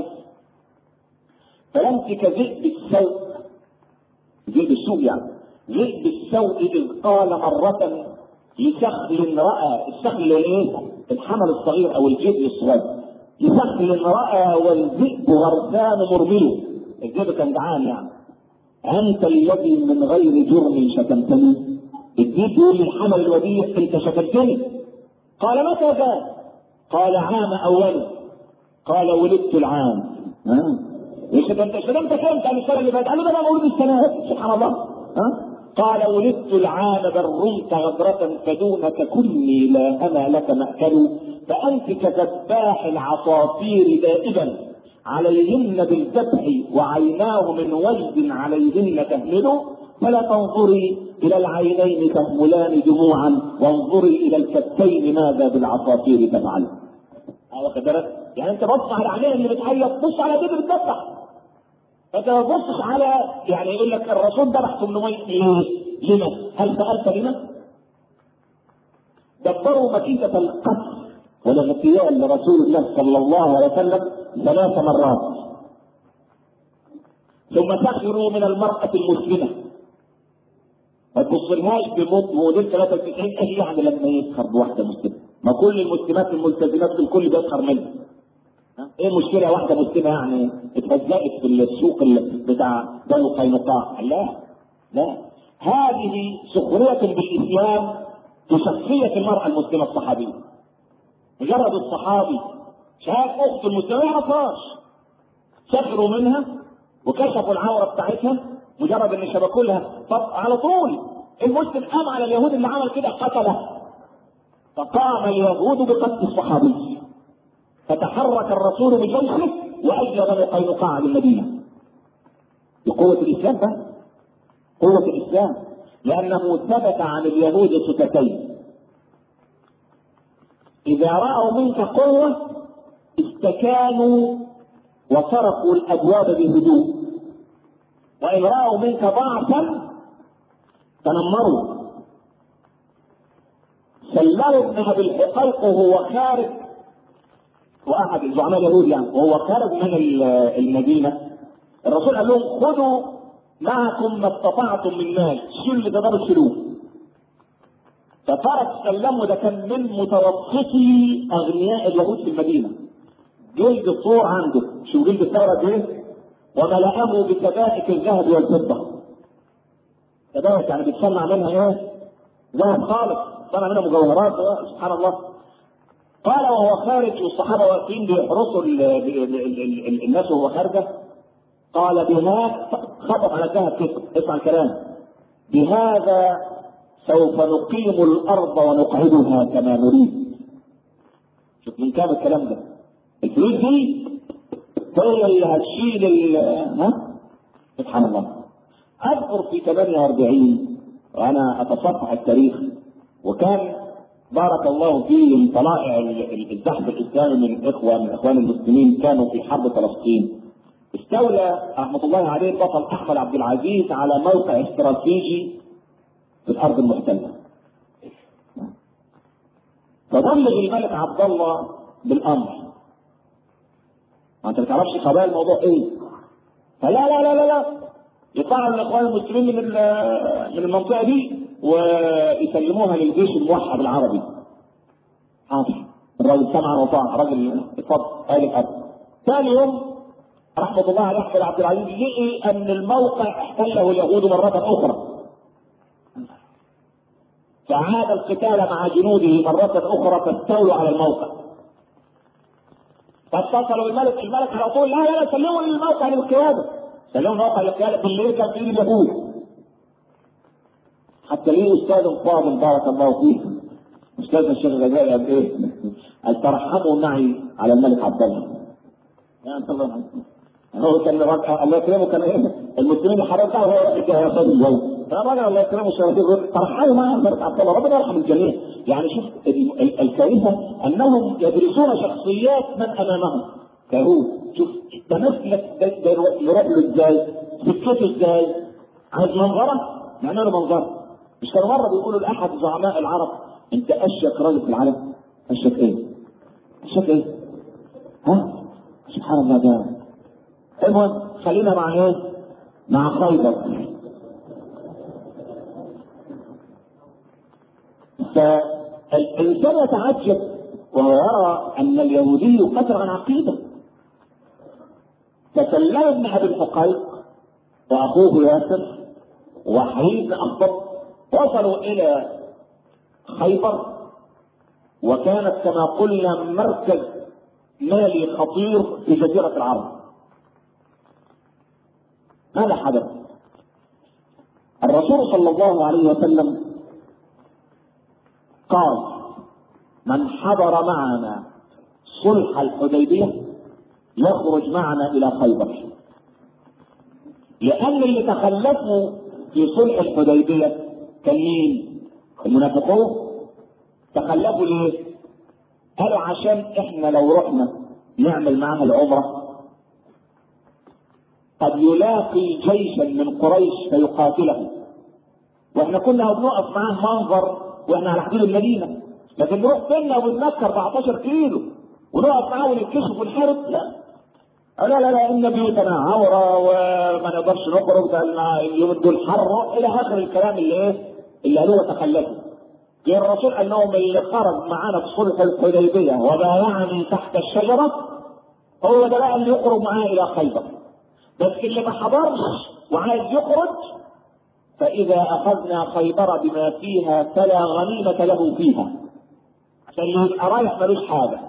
فلمت كذئب السوء ذئب السوء يعني ذئب السوء إذ قال مرة لسخل رأى السخل ايه؟ الحمل الصغير أو الجدي الصغير لسخل رأى والذئب غرسان مرمله الذئب كان جعان يعني أنت الذي من غير جرم شتمتني الذئب يقول للحمل الوديع أنت شتمتني قال متى ذا؟ قال عام أوله قال ولدت العام ها؟ شتمت شتمتك أنت عن السنة اللي فاتت قال له ده أنا مولود السنة سبحان الله ها؟ قال ولدت العام بل رمت غدرة فدونك كلي لا أنا لك مأكل فأنت كذباح العصافير دائبا عليهن بالذبح وعيناه من وجد عليهن تهمل فلا تنظري إلى العينين تهملان دموعا وانظري إلى الكفين ماذا بالعصافير تفعل. واخد بالك؟ يعني أنت بص على العينين اللي بتعيط بص على دي بتذبح. فانت ما تبصش على يعني يقول لك الرسول ذبح 800 ليه؟ لما؟ هل سالت لما؟ دبروا مكيدة القتل والاغتيال لرسول الله صلى الله عليه وسلم ثلاث مرات ثم سخروا من المرأة المسلمة ما تبصلهاش بموديل 93 ايه يعني لما يسخر بواحده مسلمه؟ ما كل المسلمات الملتزمات في الكل بيسخر منها. ايه المشكله واحده مسلمه يعني اتفزلقت في السوق بتاع بنو قينقاع؟ لا لا هذه سخريه بالاسلام بشخصيه المراه المسلمه الصحابيه. مجرد الصحابي شاف اخت المسلمه ما يعرفهاش سخروا منها وكشفوا العوره بتاعتها مجرد ان شبكوا لها طب على طول المسلم قام على اليهود اللي عمل كده قتله فقام اليهود بقتل الصحابي فتحرك الرسول بجيشه واجلى بنو قينقاع للمدينه بقوه الاسلام ده قوه الاسلام لانه ثبت عن اليهود ستتين اذا راوا منك قوه استكانوا وطرقوا الابواب بهدوء وان راوا منك ضعفا تنمروا سلموا ابن ابي الحقيق وهو خارج واحد الزعماء اليهود يعني وهو خارج من المدينه الرسول قال لهم خذوا معكم ما استطعتم من مال شيلوا اللي تقدروا تشيلوه فترك سلمه ده كان من متوسطي اغنياء اليهود في المدينه جلد الطور عنده شو جلد الثوره ايه وملأه بسبائك الذهب والفضه سبائك يعني بيتصنع منها ايه ذهب خالص صنع منها مجوهرات سبحان الله قال وهو خارج والصحابه واقفين بيحرسوا الناس وهو خارجه قال بهذا خطف على الذهب كده اسمع الكلام بهذا سوف نقيم الارض ونقعدها كما نريد شوف من كام الكلام ده الفلوس دي هي اللي هتشيل ها سبحان الله اذكر في 48 وانا اتصفح التاريخ وكان بارك الله فيه من طلائع الزحف الاسلامي من اخوه من اخوان المسلمين كانوا في حرب فلسطين استولى رحمه الله عليه البطل احمد عبد العزيز على موقع استراتيجي في الارض المحتله فبلغ الملك عبد الله بالامر ما انت ما تعرفش قضايا الموضوع ايه فلا لا لا لا لا يطلعوا الاخوان المسلمين من من المنطقه دي ويسلموها للجيش الموحد العربي حاضر الراجل سمع وطاع راجل اتفضل قال الارض ثاني يوم رحمه الله عليه احمد عبد العزيز لقي ان الموقع احتله اليهود مره اخرى فعاد القتال مع جنوده مرة أخرى فاستولوا على الموقع. فاتصلوا بالملك، الملك على طول لا لا لا سلموا الموقع للقيادة. سلموا الموقع للقيادة بالليل كان في اليهود. حتى ليه أستاذ فاضل بارك الله فيه. أستاذ الشيخ الغزالي قال إيه؟ قال ترحموا معي على الملك عبد الله. يا الله هو كان الله يكرمه كان ايه؟ المسلمين حرقوا هو راح ياخذ الجو. فالراجل الله يكرمه الشيخ ترحلوا معي الملك عبد الله ربنا يرحم الجميع. يعني شوف الكارثه انهم يدرسون شخصيات من امامهم كيهود شوف ده مسلك ده يروح له ازاي؟ سكته ازاي؟ عايز منظره؟ نعمل له منظره. مش كانوا مره بيقولوا لاحد زعماء العرب انت اشيك راجل في العالم اشيك ايه؟ اشيك ايه؟ ها؟ سبحان الله ده المهم خلينا مع ايه؟ مع خيبر فالإنسان يتعجب وهو يرى أن اليهودي قتل عن عقيدة فسلم ابن أبي الحقيق وأخوه ياسر وحبيب بن أخطب وصلوا إلى خيبر وكانت كما قلنا مركز مالي خطير في جزيرة العرب ماذا حدث؟ الرسول صلى الله عليه وسلم قال من حضر معنا صلح الحديبية يخرج معنا إلى خيبر لأن اللي تخلفوا في صلح الحديبية كان مين؟ المنافقون تخلفوا ليه؟ قالوا عشان احنا لو رحنا نعمل معها العمرة قد يلاقي جيشا من قريش فيقاتله واحنا كنا بنقف معاه منظر واحنا على حدود المدينه لكن نروح بينا وبين مكه 14 كيلو ونقف معاه ونتكشف ونحارب لا لا لا لا ان بيوتنا عوره وما نقدرش نخرج ده اليوم دول حر الى اخر الكلام اللي ايه اللي قالوا تخلفوا جه الرسول قال لهم اللي خرج معانا في صلح الحديبيه وبايعني تحت الشجره هو ده بقى اللي يخرج معاه الى خيبر بس اللي ما حضرش وعايز يخرج فاذا اخذنا خيبر بما فيها فلا غنيمه له فيها عشان اللي يبقى رايح ملوش حاجه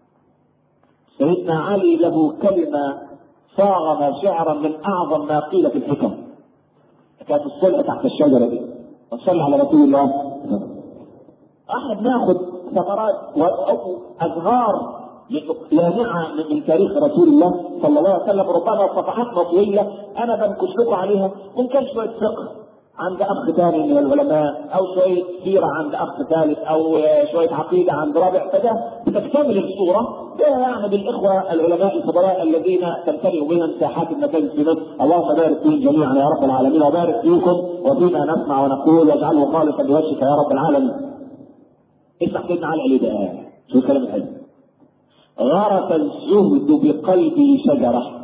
سيدنا علي له كلمه صاغها شعرا من اعظم ما قيل في الحكم كانت الصلح تحت الشجره دي وصلى على رسول الله احنا بناخد ثمرات وازهار لامعه من تاريخ رسول الله صلى الله عليه وسلم ربما صفحات مطويه انا بنكش لكم عليها ممكن شويه فقه عند اخ ثاني من العلماء او شويه سيره عند اخ ثالث او شويه عقيده عند رابع فده بتكتمل الصوره ده يعني بالاخوه العلماء الفضلاء الذين تمتلئ بهم ساحات المساجد في مصر اللهم بارك فيهم جميعا يا رب العالمين وبارك فيكم وفيما نسمع ونقول واجعله خالصا لوجهك يا رب العالمين اسمع سيدنا علي عليه ده شو الكلام الحلو غرس الزهد بقلبي شجره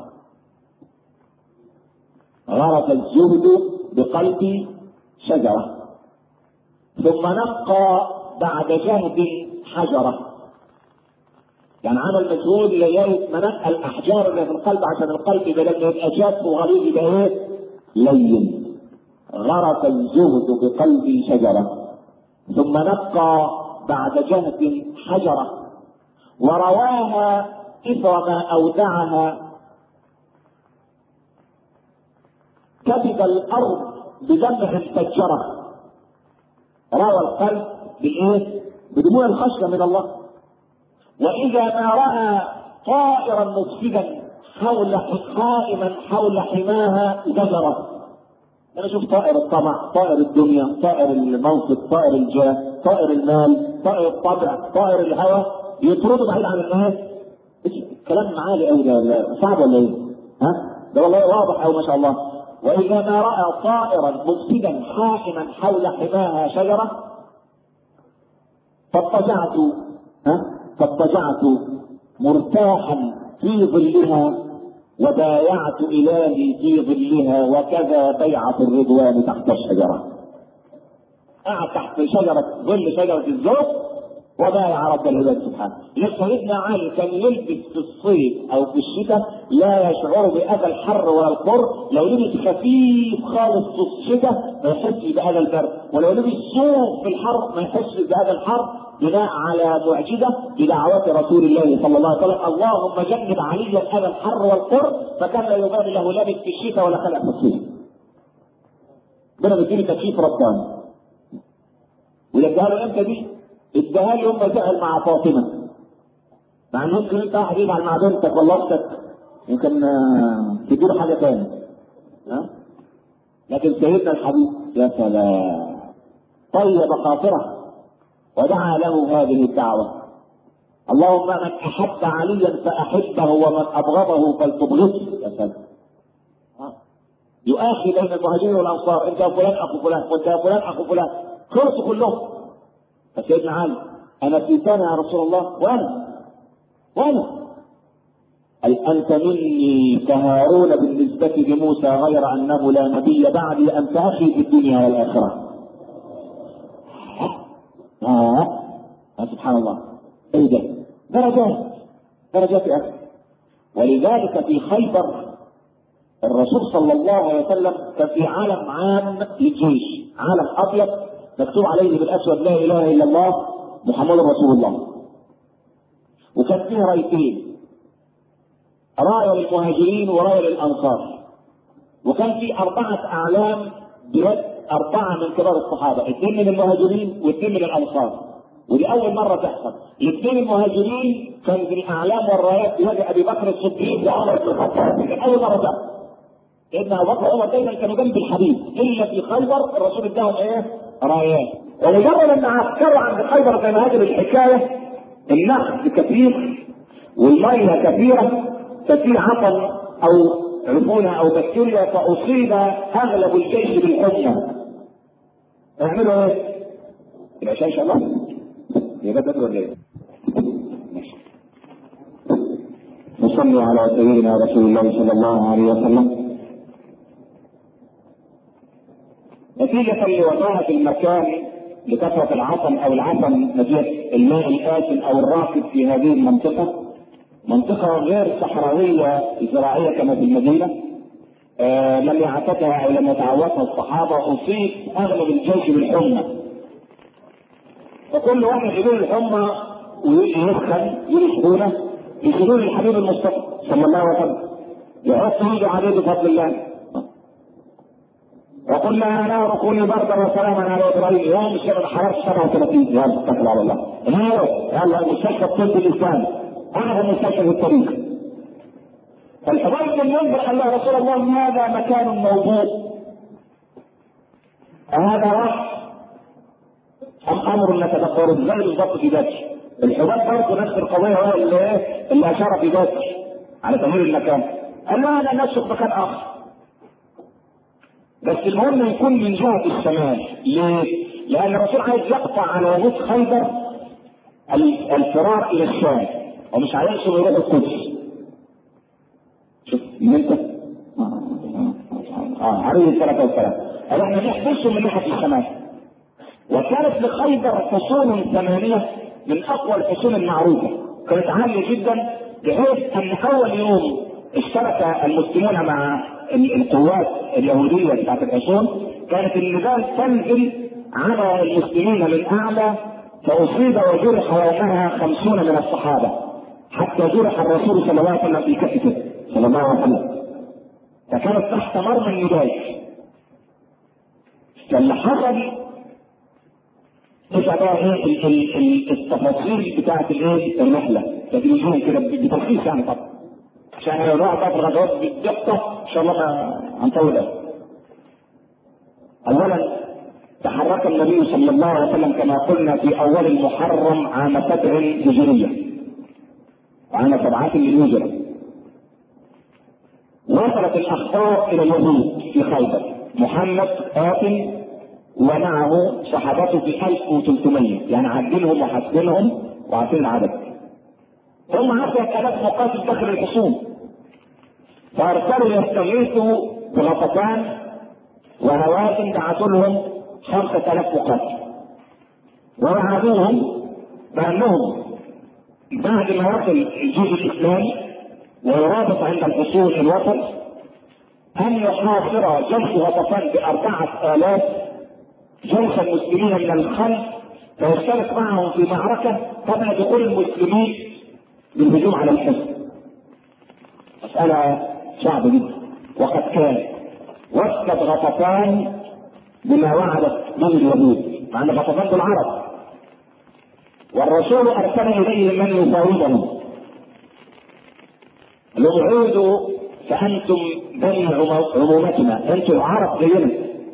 غرس الزهد بقلبي شجرة ثم نقى بعد جهد حجرة يعني عمل مجهود لغاية ما نقى الأحجار اللي في القلب عشان القلب بدل ما يبقى جاف وغليظ يبقى إيه؟ لين غرس الزهد بقلبي شجرة ثم نقى بعد جهد حجرة ورواها إثر ما أودعها كبد الارض بدمع فجره روى القلب بالايه؟ بدموع الخشيه من الله واذا ما راى طائرا مفسدا حول قائما حول حماها زجره انا اشوف طائر الطمع طائر الدنيا طائر الموقف طائر الجاه طائر المال طائر الطبع طائر الهوى يطردوا بعيد عن الناس كلام عالي قوي ده ولا صعب ولا ايه؟ ها؟ ده والله واضح قوي ما شاء الله وإذا ما رأى طائرا مفسدا حائما حول حماها شجرة فاضطجعت ها فاضطجعت مرتاحا في ظلها وبايعت إلهي في ظلها وكذا بيعة الرضوان تحت الشجرة قعد تحت شجرة ظل شجرة الزوج وبايع رب العباد سبحانه لسه سيدنا علي كان يلبس في الصيف او في الشتاء لا يشعر باذى الحر ولا القر لو لبس خفيف خالص في الشتاء ما يحسش بهذا البرد ولو لبس صوف في الحر ما يحسش بهذا الحر بناء على معجزه بدعوات رسول الله صلى الله عليه وسلم اللهم جنب عليا اذى الحر والقر فكان لا يبالي له لابس في الشتاء ولا خلق في الصيف ربنا بيديني تكييف رباني ويديها له امتى دي؟ اداها لي يوم ما سأل مع فاطمه مع ان ممكن انت واحد يزعل مع بنتك ولا اختك يمكن تديله حاجه تاني ها لكن سيدنا الحبيب يا سلام طيب خاطره ودعا له هذه الدعوه اللهم من احب عليا فاحبه ومن ابغضه فلتبغضه يا سلام يؤاخي بين المهاجرين والانصار انت فلان اخو فلان وانت فلان اخو فلان خلصوا كلهم فسيدنا علي انا في سنه يا رسول الله وانا وانا اي انت مني كهارون بالنسبه لموسى غير انه لا نبي بعدي انت اخي في الدنيا والاخره آه. آه. سبحان الله ايه ده درجات درجات يا اخي ولذلك في خيبر الرسول صلى الله عليه وسلم كان في عالم عام للجيش عالم ابيض مكتوب عليه بالاسود لا اله الا الله محمد رسول الله وكان فيه رايتين رايه للمهاجرين ورايه للانصار وكان في اربعه اعلام بيد اربعه من كبار الصحابه اثنين من المهاجرين واثنين من الانصار ودي اول مره تحصل الاثنين المهاجرين كان في الاعلام والرايات بيد ابي بكر الصديق وعمر بن الخطاب كان اول مره تحصل لان ابو بكر وعمر دايما كانوا جنب الحبيب الا في خيبر الرسول اداهم ايه؟ رايات ولمجرد ان عسكروا عند خيبر زي ما هذه الحكايه النخل كثير والميه كثيره ففي عطل او عفونه او بكتيريا فاصيب اغلب الجيش بالحمى اعملوا ايه؟ العشاء ان شاء الله يبقى بدر ولا ايه؟ نصلي على سيدنا رسول الله صلى الله عليه وسلم نتيجة لوجاهة المكان لكثرة العطن أو العفن نتيجة الماء الآسن أو الراكد في هذه المنطقة منطقة غير صحراوية زراعية كما في المدينة آه لم يعتدها أو لم يتعودها الصحابة أصيب أغلب الجيش بالحمى فكل واحد يقول الحمى ويسخن يجي سخونة يشيلون الحبيب المصطفى صلى الله عليه وسلم يحط ايده عليه بفضل الله وقلنا يا نار كوني بردا وسلاما على ابراهيم يوم الشهر حرارة 37 يا اتكل على الله نار يلا المستشفى الطبي الاسلامي اعظم مستشفى في التاريخ فالحبيب بن منذر قال له رسول الله هذا مكان موضوع هذا وقت ام امر نتدبره زي بالضبط في ذاته الحباب برضه نفس القضيه هو اللي ايه اللي اشار في ذاته على تغيير المكان قال له انا نفسه في مكان اخر بس المهم يكون من جهه الشمال ليه؟ لان الرسول عايز يقطع على وجود خيبر الفرار الى الشام ومش عايزهم يروحوا القدس شوف من انت اه عليه الصلاه والسلام قال احنا نحبسهم من ناحيه الشمال وكانت لخيبر حصون ثمانيه من اقوى الحصون المعروفه كانت عاليه جدا بحيث ان اول يوم اشترك المسلمون مع القوات اليهوديه بتاعت الحصون كانت النبال تنزل على المسلمين من اعلى فاصيب وجرح يومها خمسون من الصحابه حتى جرح الرسول صلى الله عليه وسلم في كتفه صلى الله عليه وسلم فكانت تحت مرمى النداء فاللي حصل ايش بقى ايه التفاصيل بتاعت الايه الرحله تدريجيا كده بتلخيص يعني طبعا عشان لو نقعد في الغزوات بالدقه ان شاء الله ما هنطول اولا تحرك النبي صلى الله عليه وسلم كما قلنا في اول المحرم عام سبع هجريه وعام سبعة للهجرة وصلت الاخبار الى اليهود في خيبر محمد قاتل ومعه صحابته في 1300 يعني عدلهم وحاسبينهم وعارفين العدد هم 10000 مقاتل داخل الحصون فارسلوا يستغيثوا بغطفان وهوازن بعثوا لهم 5000 مقاتل ووعدوهم بانهم بعد ما يصل الجيش الاسلامي ويرابط عند الحصون الوطن ان يحاصر جيش غطفان باربعه الاف جيش المسلمين من الخلف فيشترك معهم في معركة قبل دخول المسلمين بالهجوم على الحصن. مسألة صعبة جدا وقد كان وفد غطفان بما وعدت به اليهود مع ان غطفان دول عرب والرسول ارسل اليهم من يفاوضهم لو عودوا فانتم بني عمومتنا انتم عرب زينا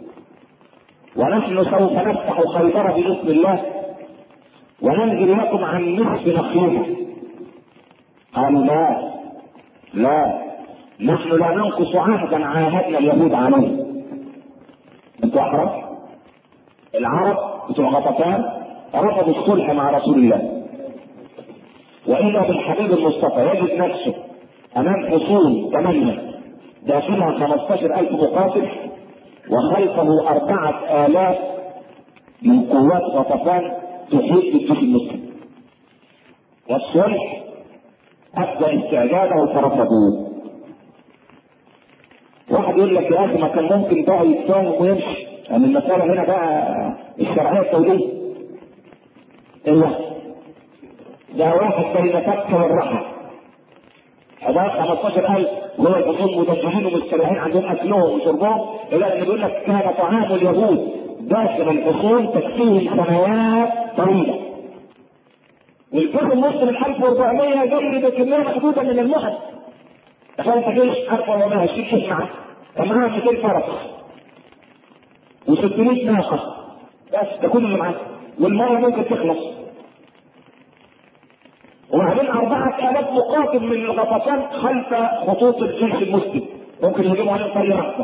ونحن سوف نفتح خيبر باسم الله وننزل لكم عن نصف نخيلة قالوا لا لا نحن لا ننقص عهدا عاهدنا اليهود عليه انتوا احرف العرب بتوع غطفان رفضوا الصلح مع رسول الله واذا بالحبيب المصطفى يجد نفسه امام حصول ثمانيه داخلها 15000 مقاتل وخلفه أربعة آلاف من قوات غطفان تحيط بالجيش المسلم والصلح أبدأ استعجاله فرفضوه واحد يقول لك يا أخي ما كان ممكن بقى يتفاهم ويمشي يعني المسألة هنا بقى الشرعية الدولية إيه ده واحد بين فك والرحى حدائق 15000 وهو الحصول مدبرين ومستريحين عندهم اكلهم وشربهم الى ان بيقول لك كان طعام اليهود داخل الحصول تكفيهم سنوات طويله. والجيش المسلم ال 1400 جاي بكميه محدوده من المحن. تخيل انت جيش 1420 جيش معاه كان معاه 200 فرس و600 ناقه بس ده كل اللي معاه والميه ممكن تخلص وبعدين أربعة آلاف مقاتل من الغطفان خلف خطوط الجيش المسلم ممكن يهجموا عليهم في لحظة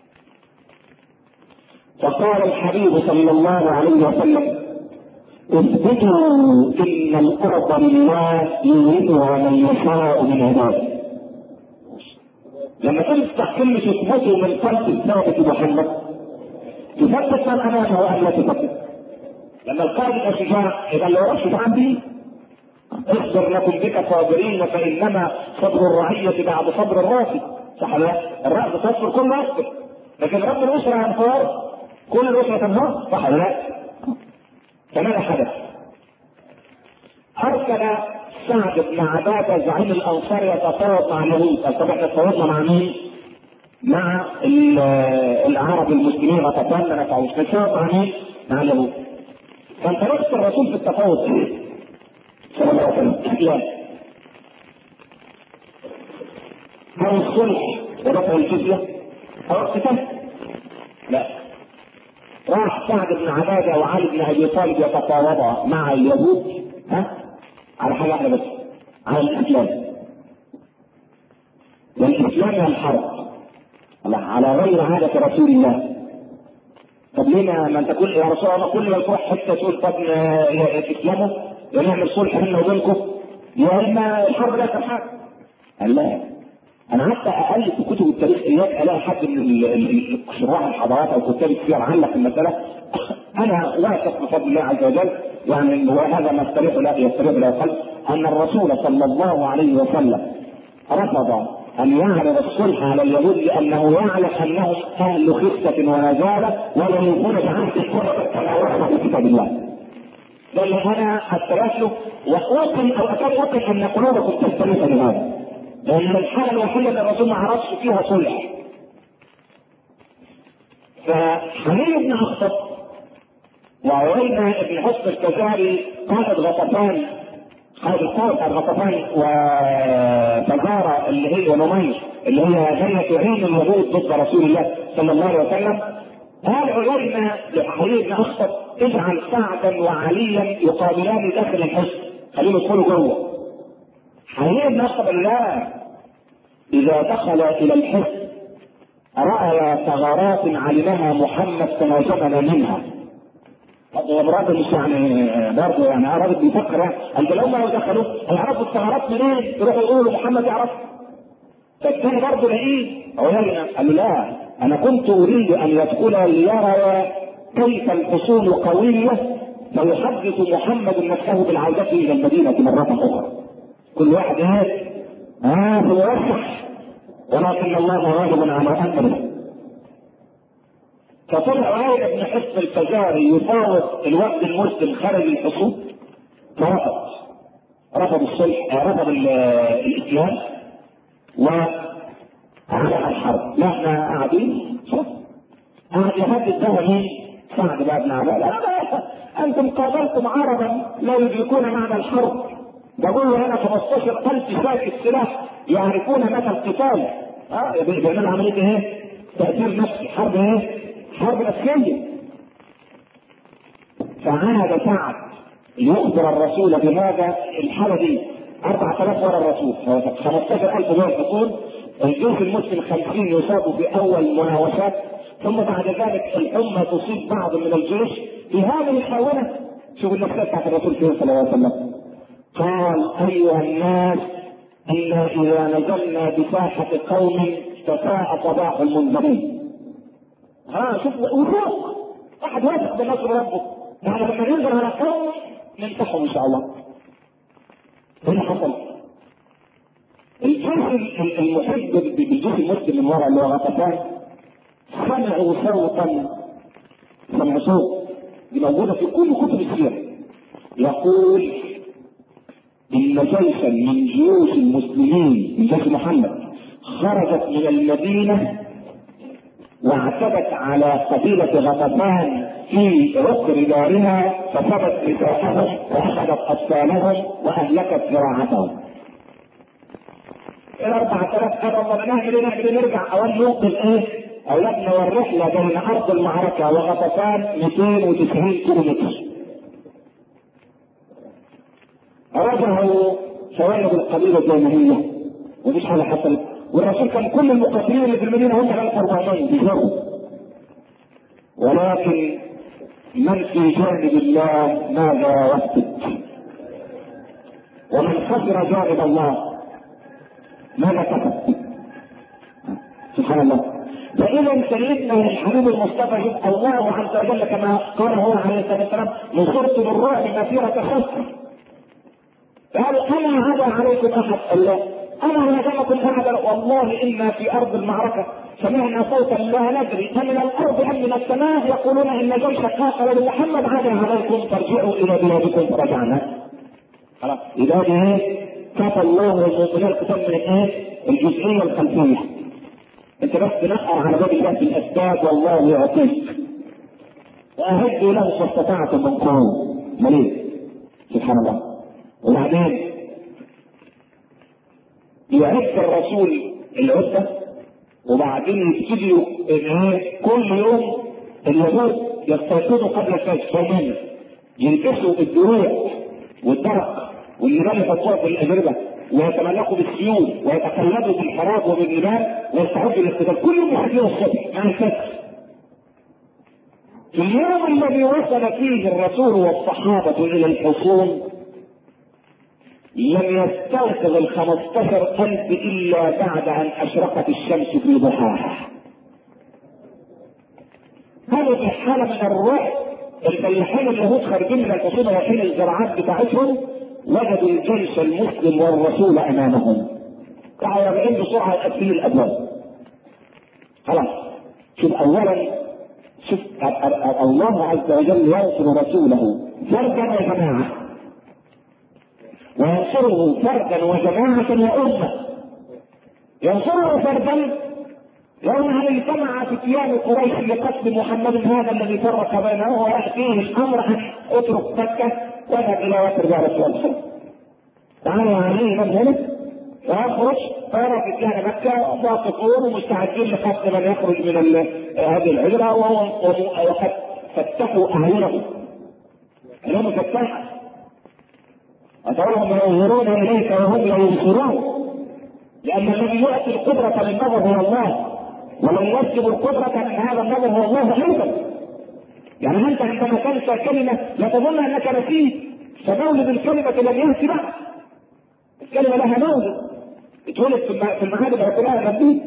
فقال الحبيب صلى الله عليه وسلم اثبتوا ان الارض لله يورثها من يشاء من عباده لما تفتح كلمة اثبتوا من قلب الثابت محمد تثبت من امامه وان لا تثبت لما القائد يبقى شجاع يبقى اللي وراه شجعان بيه اصبر لكم بك صابرين فانما صبر الرعيه بعد صبر الراس صح ولا الراس تصبر كل يصبر لكن رب الاسره ينفر كل الاسره تنهار صح ولا لا؟ فماذا حدث؟ ارسل سعد بن عباده زعيم الانصار يتفاوض مع اليهود، طب احنا تفاوضنا مع مين؟ مع العرب المسلمين غطفان ما نفعوش، نتفاوض مع مين؟ مع اليهود. فانطلقت الرسول في التفاوض صلى الله عليه وسلم هل الصلح ودفع الجزيه او اقتتال؟ لا راح سعد بن عباده وعلي بن ابي طالب يتفاوضا مع اليهود ها على حاجه واحده بس على الاسلام والاسلام هي الحرب الله على غير عاده رسول الله طب ليه ما انت كل يا رسول الله كل ما تروح حته تقول طب تسلموا ونعمل صلح بيننا وبينكم يا اما الحرب لا تلحق قال لا انا قعدت اقلب في كتب التاريخ اياك الاقي حد من شراح الحضارات او كتاب السير علق المساله انا واثق بفضل الله عز وجل يعني وهذا ما يستريح له يستريح له القلب ان الرسول صلى الله عليه وسلم رفض ان يعرض الصلح على اليهود لانه يعلم انهم اهل خفه ونزاله ولا يكون بعهد الكره في كتاب الله. بل انا اختلف له واوقن او اكاد اوقن ان قلوبكم تستريح لهذا. لان الحاله الوحيده اللي الرسول ما عرفش فيها صلح. فحميد بن اخطب وعوينا بن حسن الكزاري قائد غطفان قائد القوة بتاع غطفان وفزارة اللي هي ونمير اللي هي جنة عين اليهود ضد رسول الله صلى الله عليه وسلم قال عوينا لحميد بن اخطب اجعل سعدا وعليا يقابلان داخل الحصن خليهم يدخلوا جوه حميد بن اخطب لا اذا دخل الى الحصن راى ثغرات علمها محمد تناجمنا منها هو الراجل مش يعني برضه يعني راجل بيفكر يعني انت لو ما دخلوا هيعرفوا الثغرات منين؟ يروحوا يقولوا محمد يعرف فالثاني برضه لقيه هو قال له لا انا كنت اريد ان يدخل ليرى كيف الحصول قويه فيحدث محمد نفسه بالعوده الى المدينه مره اخرى كل واحد ايه؟ اه هو يصح ولكن الله غالب على امره فطلع عائلة بن حصن الفزاري يفاوض الوفد المسلم خارج الحصون فرفض رفض الصلح رفض الاسلام وأعلن الحرب لا احنا قاعدين قاعد يهدد ده مين؟ سعد بقى بن عباد انتم قابلتم عربا لا يدركون معنى الحرب بقول له انا 15000 ساكت سلاح يعرفون متى القتال اه بيعملوا عمليه ايه؟ تأثير نفسي حرب ايه؟ حرب نفسية فعاد سعد يخبر الرسول بهذا الحالة دي 4000 ورا الرسول 15000 دول الحصول الجيش المسلم 50 يصاب في اول مناوشات ثم بعد ذلك الامه تصيب بعض من الجيش في هذه الحاونه شوف النفسيه بتاعت الرسول فيه صلى الله عليه وسلم قال ايها الناس انا اذا نزلنا بساحه قوم فساء صباح المنذرين ها شوف وثوق واحد واثق بنصر ربه يعني لما ننزل على قوم ننتحهم ان شاء الله ايه اللي حصل؟ الجيش المحب بالجيش المسلم من وراء اللي هو غطفان سمعوا صوتا سمعوا صوت دي موجوده في كل كتب السيره يقول ان جيشا من جيوش المسلمين من جيش محمد خرجت من المدينه واعتدت على قبيلة غطفان في عقر دارها فسبت نساءهم واخذت اطفالهم واهلكت زراعتهم. الأربعة آلاف قال الله نعمل ايه نعمل نرجع أول نوقف إيه؟ أولادنا والرحلة بين أرض المعركة وغطفان 290 كيلو متر. رجعوا شوارب القبيلة زي ما هي ومفيش حاجة حصلت والرسول كان كل المقاتلين اللي في المدينه هم 1400 بيجروا ولكن من في جانب الله ماذا يثبت ومن خسر جانب الله ماذا كسب سبحان الله فاذا سيدنا الحبيب المصطفى شوف الله عز وجل كما قال هو عليه الصلاه والسلام نصرت بالرعب مسيره شهر قالوا انا عدا عليكم احد الله انا هزمكم احدا والله انا في ارض المعركه سمعنا صوتا لا ندري أمن الأرض أم من السماء يقولون إن جيش قاتل لمحمد عاد عليكم فارجعوا إلى بلادكم فرجعنا. خلاص إذا إيه؟ كفى الله المؤمنين القتال من إيه؟ الجزئية الخلفية. أنت بس تنقر على باب الله في الأسباب والله يعطيك. وأهدوا له ما استطعتم من قوة. مليء. سبحان الله. وبعدين يعد الرسول العدة وبعدين يبتدوا كل يوم اليهود يستيقظوا قبل الفجر يومين يلبسوا الدروع والدرق والنبال يحطوها في الاجربه ويتملكوا بالسيوف ويتقلدوا بالحراب وبالنبال ويستعدوا للاقتتال كل يوم يحدثوا الصبح مع الفجر في اليوم الذي وصل فيه الرسول والصحابة إلى الحصون لم يستيقظ الخمسطاشر ألف إلا بعد أن أشرقت الشمس في ضحاها هذا في حالة من الرعب الفلاحين اليهود خارجين من الحصون رايحين الزراعات بتاعتهم وجدوا الجيش المسلم والرسول أمامهم راحوا راجعين بسرعة يقفلوا الأبواب خلاص شوف أولا شوف الله عز وجل ينصر رسوله فردا وجماعة وينصره فردا وجماعة وأمة ينصره فردا يوم هل اجتمع فتيان قريش لقتل محمد هذا الذي فرق بينه ويأتيه الأمر أن اترك مكة واذهب إلى وتر يا رسول الله تعالوا عليه من هنا ويخرج فيرى فتيان مكة واقفون ومستعدين لقتل من يخرج من هذه الهجرة وهو وقد فتحوا أعينهم اليوم فتح أتراهم ينظرون إليك وهم ينصرون لأن الذي يؤتي القدرة للنظر هو الله ومن يسلب القدرة من هذا النظر هو الله أيضا يعني أنت عندما تنسى كلمة لا تظن أنك نسيت فمولد الكلمة لم يأتي بعد الكلمة لها مولد اتولد في المعاد الاعتراف نبيه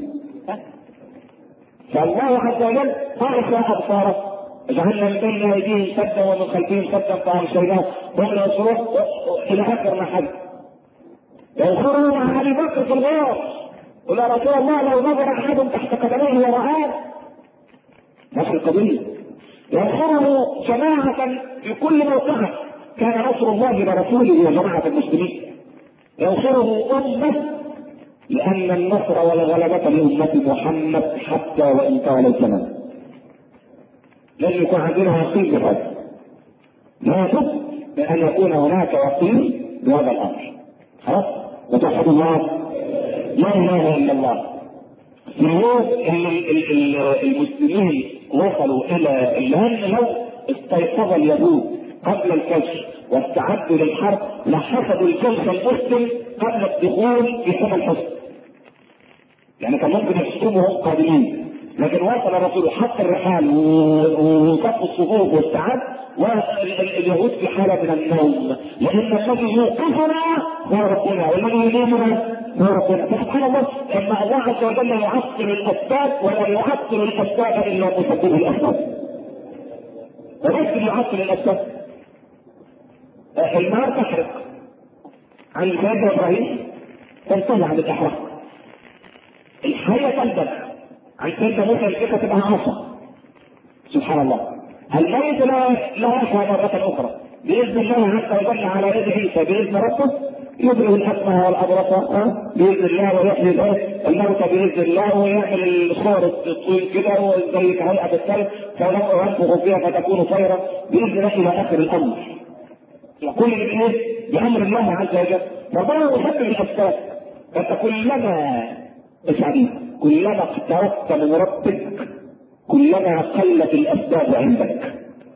فالله عز وجل طرف أبصاره جعلنا من بين ايديهم سدا ومن خلفهم سدا فاغشيناه وهم ينصرون الى اخر ما حدث ينصرون مع ابي بكر في الغار قل يا رسول الله لو نظر احد تحت قدميه ورآه نفس القضيه ينصره جماعة في كل موقع كان نصر الله لرسوله وجماعة المسلمين ينصره أمة لأن النصر والغلبة لأمة محمد حتى وإن طال الزمن لازم يكون عندنا يقين بهذا لا بد من ان يكون هناك يقين بهذا الامر خلاص وتوحد الله لا اله الا الله في اليوم المسلمين وصلوا الى لان لو استيقظ اليهود قبل الكشف واستعدوا للحرب لحفظوا الجيش المسلم قبل الدخول في حمى الحصن يعني كان ممكن يحسبوهم قادمين لكن وصل الرسول حط الرحال وصف الصفوف واستعد واليهود في حاله من النوم لان الذي يوقفنا هو ربنا والذي ينيمنا هو ربنا فسبحان الله اما الله عز وجل يعطل الاسباب ولا يعطل الاسباب الا مسبب الاسباب ولكن يعطل الاسباب النار تحرق عن سيدنا ابراهيم تنتهي عن الاحراق الحياه تنبت عن سيدنا موسى الفكره تبقى عصا سبحان الله الميت لا لا يحيا مرة أخرى بإذن الله عز وجل على يد عيسى بإذن ربه يبرئ الأكمه والأبرص بإذن الله ويحيي الموتى بإذن الله ويعمل الصور الطويل كده وزي هيئة الثلج فينفخ فيها فتكون طيرا بإذن الله إلى آخر الأمر كل ايه بأمر الله عز وجل ربنا يسبب الأسباب فأنت كلما اسعدي كلما اقتربت من ربك كلما قلت الاسباب عندك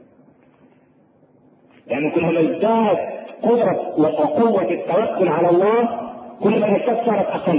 يعني كلما ازداد قدرة وقوة التوكل على الله كل ما الاسباب صارت اقل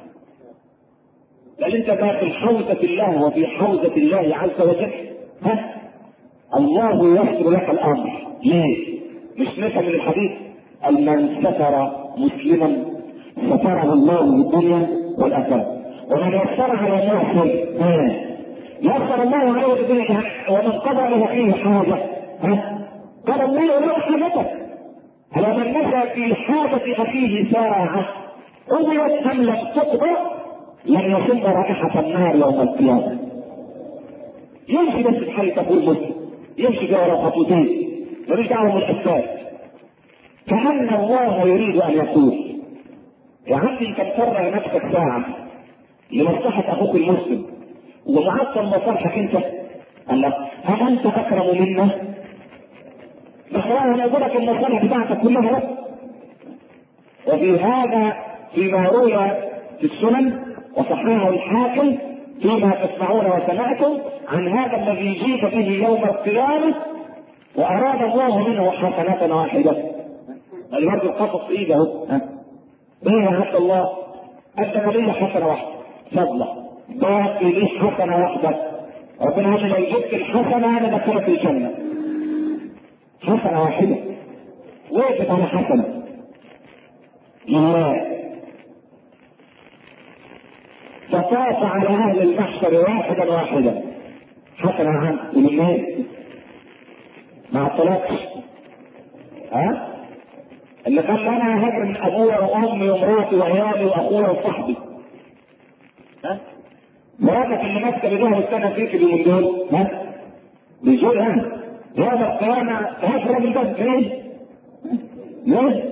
لان انت بقى في حوزة الله وفي حوزة الله عز وجل ها الله يسر لك الامر ليه؟ مش نفهم من الحديث من ستر مسلما ستره الله في الدنيا والاخره ومن يسر على محسن يسر الله عليه بدنيا ومن قضى له فيه حاجه ها قضى الله له حاجته ومن مشى في حاجه اخيه ساعه قضيت ام لم تقضى لن يشم رائحه النار يوم القيامه يمشي بس بحال تقول مسلم يمشي في ورا خطوتين ملوش دعوه بالاسباب كان الله يريد ان يقول يا عمي انت مفرغ نفسك ساعه لمصلحه اخوك المسلم ومعطل مصالحك انت قال لك هل انت اكرم منا؟ بس انا اقول لك المصالح بتاعتك كلها بس وفي هذا فيما روي في السنن وصححه الحاكم فيما تسمعون وسمعتم عن هذا الذي جيء به يوم القيامه واراد الله منه حسنه واحده اللي برضه القصص في ايده اهو ايه يا عبد الله انت لي حسنه واحده فضله باقي لي حسنه واحده ربنا قال لو جبت الحسنه انا دخلت الجنه حسنه واحده وقفت على حسنه لله فطاف على اهل المحشر واحدا واحدا حسنه عن من ما اعترفش ها اللي قال انا هاجر من ابويا وامي ومراتي وعيالي واخويا وصاحبي ها مراتك اللي ماسكه بدوها والسنه فيك اليومين دول ها بيجوا ها يوم القيامه هاجر من ده ليه؟ ليه؟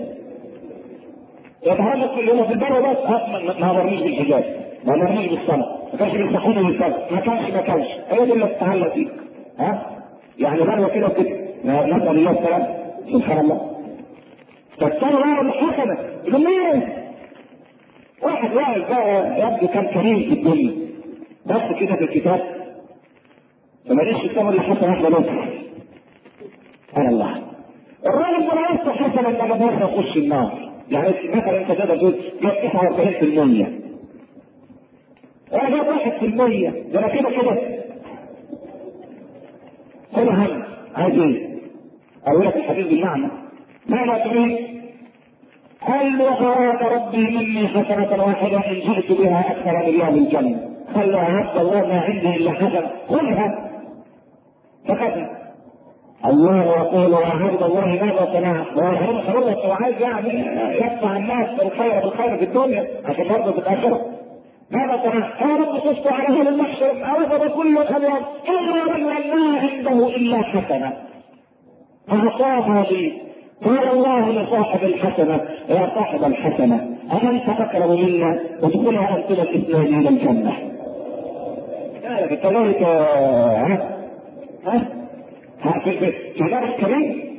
يتهرب كل يوم في البر بس ما امرنيش بالحجاب ما امرنيش بالصلاه ما كانش بيصحوني بالصلاه ما كانش ما كانش هي دي اللي تتعلق فيك ها يعني بلوى كده وكده نسال الله السلام سبحان الله فالثاني بقى الحسنة يقول ليه؟ واحد واحد بقى يبدو كان كريم في الدنيا بس كده في الكتاب فما ليش الثمن الا حسنة واحدة بس سبحان الله الراجل ده لا يفتح حسنة لما بس يخش النار يعني مثلا انت تقدر تقول جاب 49% وانا جاب 1% ده انا كده كده خد هم عايز ايه؟ اقول لك الحديث بالمعنى ماذا تريد؟ قال له اراد ربي مني حسنة واحدة ان جئت بها اكثر من يوم الجنة. قال له عبد الله ما عندي الا حسنة خذها فكذا الله يقول يا عبد الله ماذا صنعت؟ وهو خلاص هو عايز يعني يدفع الناس بالخير بالخير في الدنيا عشان برضه في الاخره ماذا صنعت؟ يا رب خفت على اهل المحشر اوفر كل اليوم الا رجلا ما عنده الا حسنه فاعطاها لي قال الله لصاحب الحسنه يا صاحب الحسنه ألم تكرم منا ادخلها أنتم الاثنين إلى الجنة. كذلك ها ها في في دار الكريم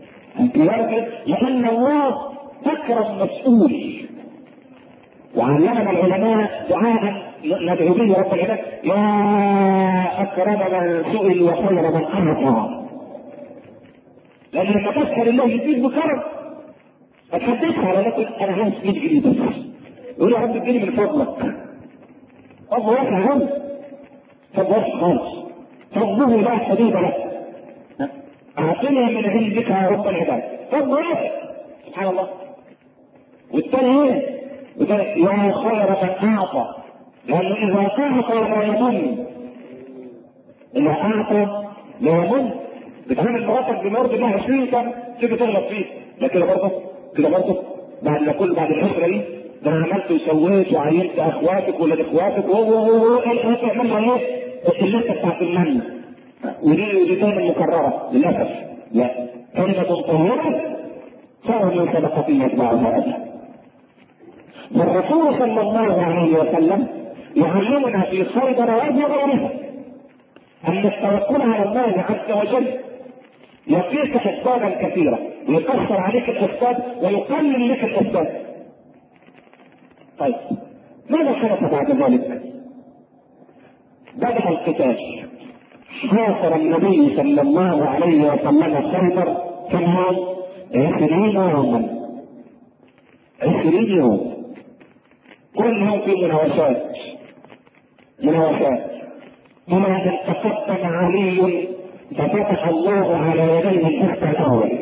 لأن الله أكرم مسؤول وعلمنا العلماء دعاء ندعو به رب العباد يا أكرم من سئل وخير من أعطى لأن لما تسأل الله يزيد بكرم ما تحدثش على نفسك أنا عايز 100 جنيه بس يقول يا رب اديني من فضلك فضل واسع قوي فضل واسع خالص فضله لا حدود له أعطنا من عندك يا رب العباد فضل واسع سبحان الله والثاني ايه؟ يا خير من أعطى لأنه إذا أعطى لا يمن إذا أعطى لا يمن بتعمل مراتك بمرض الله 20 سنة تيجي تغلط فيه لا كده برضه كده برضه بعد ما كل بعد الحسرة دي ده انا عملت وسويت وعينت اخواتك ولاد اخواتك وهو تعملها ايه؟ اللفه بتاعت المن ودي ودي دايما مكرره للاسف لا كلمة طيبة خير من صدقة يتبعها أجر والرسول صلى الله عليه وسلم يعلمنا في خيبر وفي غيرها أن التوكل على الله عز وجل يقيك حسابا كثيرا ويكسر عليك الحساب ويقلل لك الحساب طيب ماذا حدث بعد ذلك؟ بدأ القتال حاصر النبي صلى الله عليه وسلم خيبر كم يوم؟ عشرين يوما عشرين يوم كلهم في مناوشات مناوشات هنا تقدم علي ففتح الله على يديه الفتح الاول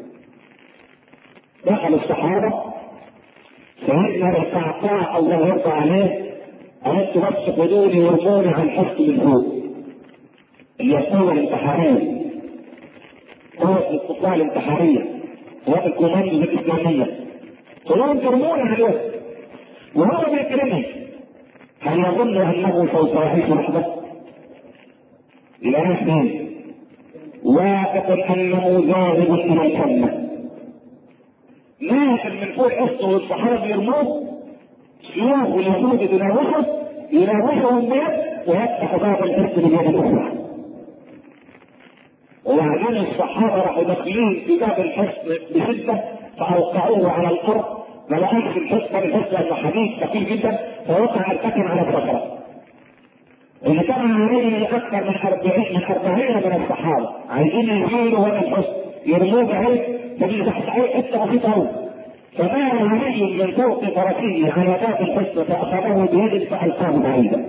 دخل الصحابه سيدنا القعقاع الله يرضى عليه قالت بس خذوني وارموني على الحس من فوق اللي هي القوة الانتحارية قوة الاستطلاع الانتحارية قوات الكوماندو الإسلامية كلهم ترمون عليه وهو بيكرمه هل يظن أنه سوف يعيش وحده؟ إلى نفسه واثق أنه ذاهب إلى الجنة نازل من فوق عصره والصحابة يرموه سيوف اليهود تناوشه يناوشهم بيد ويفتح باب الحس باليد الاخرى وبعدين الصحابه راحوا داخلين في باب الحصن بشده فاوقعوه على الارض ما لقاش الحصن الحصن لانه حديد ثقيل جدا فوقع الكتم على الصخره اللي كان عليه اكثر من 40 من 40 من الصحابه عايزين يشيلوا هذا الحصن يرموه بعيد فبيزحزحوه حته بسيطه قوي فمال علي من فوق فرسه على باب الحصن فاخذه بيد فالقاه بعيدا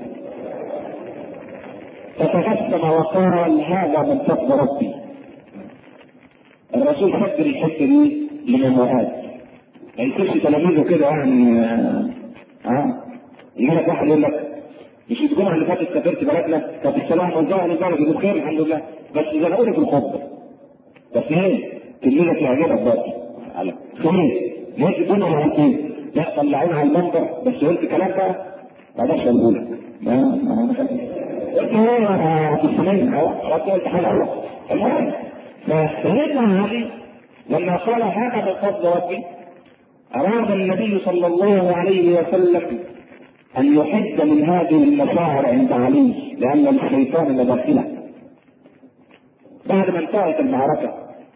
فتبسم وقال هذا من فضل ربي الرسول فكر الحته دي لمنوعات ما يصيرش تلاميذه كده يعني اه, آه. يجي لك واحد يقول لك مش الجمعه اللي فاتت سافرت بلدنا كانت السلام والظاهر البلد بخير الحمد لله بس زنقوني في الخطبه بس ايه تلميذك يعجبك برضه قال خير ليه الدنيا ولا ايه؟ لا طلعونا على المنبر بس قلت كلام بقى ما اقدرش اقول لك ما ما قلت ايه في السنين خلاص قلت حاجه الله المهم فسيدنا علي لما قال هذا من فضل ربي اراد النبي صلى الله عليه وسلم ان يحد من هذه المشاعر عند علي لان الشيطان مداخله بعد ما انتهت المعركه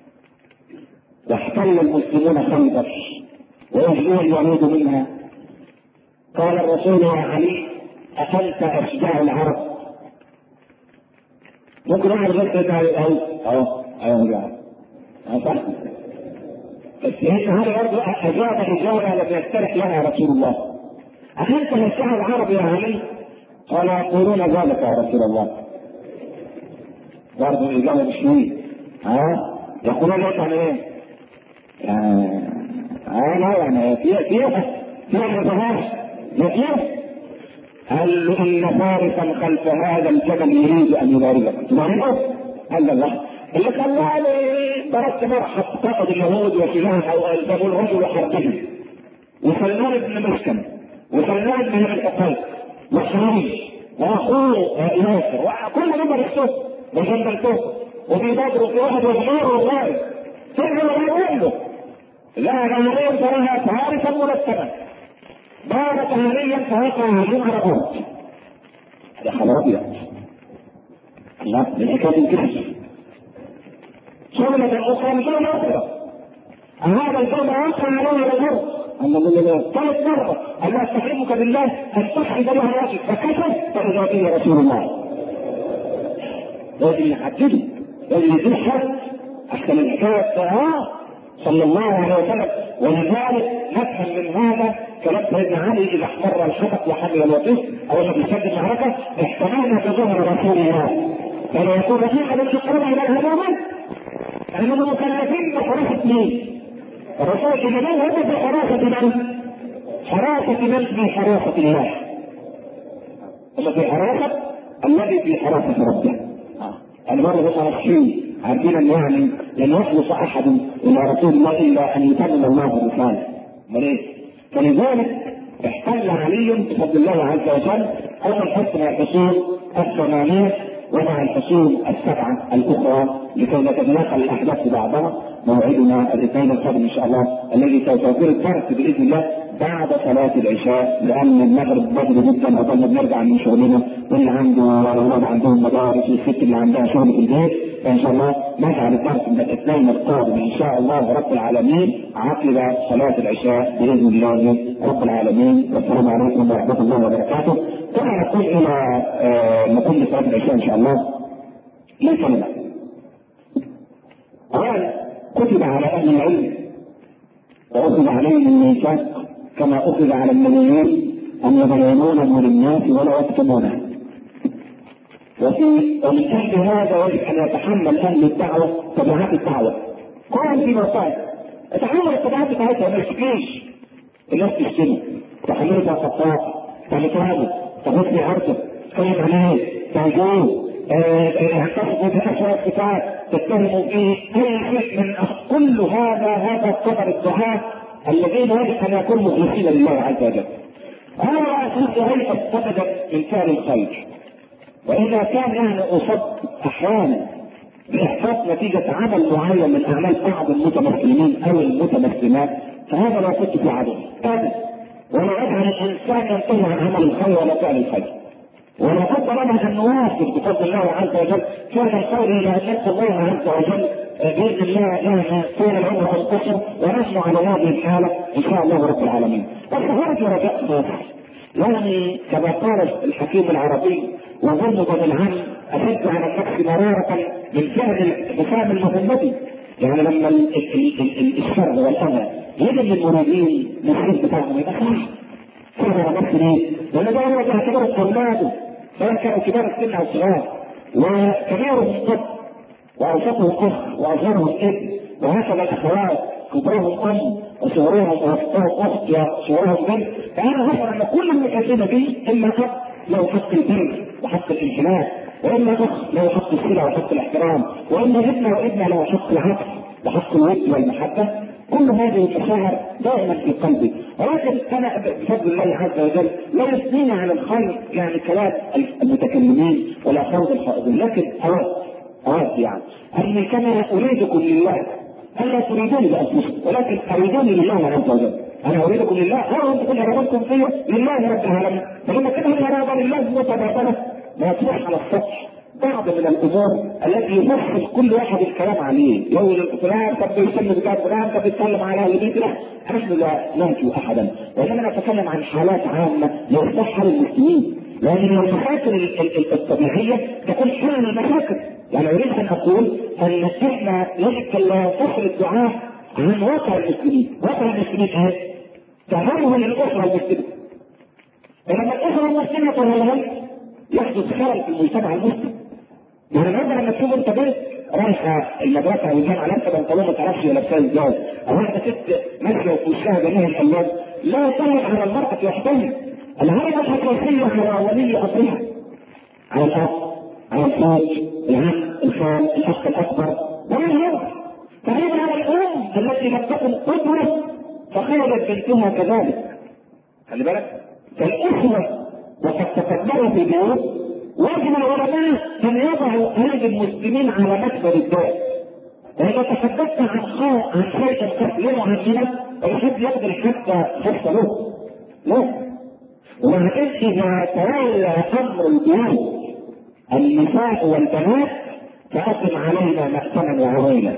واحتل المسلمون خيبر ويجلو اليهود منها قال الرسول يا علي أكلت أشجاع العرب ممكن واحد بس يتعب أو أو أو جاء صح بس هذا برضه أجاب إجابة لم يسترح لها رسول الله أكلت أشجاع العرب يا علي قال يقولون ذلك يا رسول الله برضه الإجابة مش مين ها يقولون ذلك عن إيه؟ آه لا يعني في في في ما فيهاش قال له ان فارسا خلف هذا الجبل يريد ان يضربك تضربه؟ قال له لا اللي خلاني ضربت مرحب تقعد اليهود وسلاح او الزموا الرجل وحربهم وسلمان بن مسكن وسلمان بن الحقيق وحريش واخوه ياسر وكل دول الصوت وجنبلتوه وفي بدر وفي واحد وزمار والله سرهم ولا له لا عليهم تراها فارسا مرتبا بارك عليا فوقع عليهم على الارض يا خبر ابيض الله من حكايه الكفر شغلة اخرى من شغلة اخرى هذا الجبل وقع عليه على الارض ثالث مرة ألا أستحلفك بالله أن تحرز لها وجهك فكشف فإذا به رسول الله لازم يحدده لازم يدين حد أحسن الحكاية آه صلى الله عليه وسلم ولذلك نفهم من هذا كلام سيدنا علي اذا احمر الحدث وحمل الوطيس او لما بيشد المعركه احتملنا بظهر رسول الله كان يقول في احد القرون الى الهموم اننا مكلفين بحراسه مين؟ الرسول الجميل هو في حراسه من؟ حراسه من في حراسه الله هم في حراسه الذي في حراسه ربه انا برضه بسال الشيء عارفين ان يعني لن يخلص احد الى رسول الله الا ان يتمم الله الرساله. امال ايه؟ فلذلك احتل علي بفضل الله عز وجل اول حصن الحصول الثمانيه ومع الحصول السبعه الاخرى لكي نتداخل الاحداث بعضها موعدنا الاثنين القادم ان شاء الله الذي سوف يكون الدرس باذن الله بعد صلاة العشاء لأن المغرب بدري جدا وقلنا بنرجع من شغلنا واللي عنده أولاد عندهم مدارس والست اللي عندها شغل في البيت فإن شاء الله نجعل الدرس من الاثنين القادم إن شاء الله رب العالمين عقب صلاة العشاء بإذن الله رب العالمين والسلام عليكم ورحمة الله وبركاته كما نقول إلى نقول صلاة العشاء إن شاء الله ليس لنا أولا كتب على أهل العلم وأخذ عليهم الميثاق كما أخذ على النبيين أن يبينونه للناس ولا يكتمونه. وفي ومن أجل هذا يجب أن يتحمل أهل الدعوة تبعات الدعوة. كل في مصائب. تحمل التبعات بتاعتها ما يشتكيش. الناس تشتري. تحمله خطاط، تهتمه، تغطي عرضه، تكلم عليه، تهجوه، تصفوا بأسوأ الصفات تتهموا به أي شيء من كل هذا هذا قدر الدعاة الذين يجب أن يكونوا مخلصين لله عز وجل. هذا أساس ليس ابتدت من كان الخير. وإذا كان يعني أصب أحيانا بإحباط نتيجة عمل معين من أعمال بعض المتمثلين أو المتمثلات فهذا لا شك في عدم أبدا ولا يجعل الإنسان ينتهي عن عمل الخير ولا فعل الخير ولا بد لنا ان نواصل بفضل الله عز وجل فعل الخير الى ان نلقى الله عز وجل باذن الله لنا طول العمر والقصر ونحن على هذه الحاله ان شاء الله رب العالمين. بس هرجو رجاء خاص يعني كما قال الحكيم العربي وظن بن العم اشد على النفس مرارة من فعل حسام المهمة يعني لما الشر والاذى يجد المريدين نصيب بتاعهم يبقى صح كبر نفسه ليه؟ لان ده هو بيعتبر اولاده سواء كانوا كبار السن او صغار وكبيرهم قط واوسطهم اخ واصغرهم ابن وهكذا الاخوات كبرهم ام وصغرهم واختهم اخت وصغرهم بنت فانا افهم ان كل المكاتبه دي اما اب له حق البر وحق الانحناء واما اخ له حق الصله وحق الاحترام واما ابن وابنه له حق العطف وحق الود والمحبه كل هذه المشاعر دائما في قلبي ولكن انا بفضل الله عز وجل لا يثنيني عن الخير يعني كلام المتكلمين ولا خوض الخائضين لكن اود اود يعني اني كما اريدكم لله الا تريدوني بانفسكم ولكن اريدوني لله عز وجل انا اريدكم لله ها انتم ارادتكم فيا لله رب العالمين فلما كان الاراده لله متبادله ما تروح على السطح بعض من الامور التي يفصل كل واحد الكلام عليه يقول فلان طب بيسلم بتاع فلان طب بيتكلم على اهل البيت لا نحن لا ننفي احدا وانما نتكلم عن حالات عامه يصلحها للمسلمين لان المشاكل الطبيعيه تكون حل المشاكل يعني اريد ان اقول ان احنا يجب لا تصل الدعاء عن واقع المسلمين واقع المسلمين ايه؟ تهمه للاسره المسلمه فلما الاسره المسلمه تهمل يحدث خلل في المجتمع المسلم يعني النهارده لما تشوف انت بنت رايحه المدرسه او الجامعه لابسه بنطلون ما تعرفش هي لابساه ازاي او واحده ست ماشيه وفي وشها جميع الحلال لا تلعب على المرأة وحدها الهرجة الحقيقية على ولي أمرها على الأب على الزوج العم الخال الأخ الأكبر ومن هو تقريبا على الأم التي لم تكن قدوة فخرجت بنتها كذلك خلي بالك فالأسوة وقد تكبروا في بيوت واجب العلماء ان يضعوا هذه المسلمين على مكتب الدار وإذا تحدثت عن خاء عن شيء قد يعلمنا الحد يقدر حتى خاصة له لا وبعدين إذا تولى أمر البيوت النساء والبنات فأقم علينا مأتما وعويلا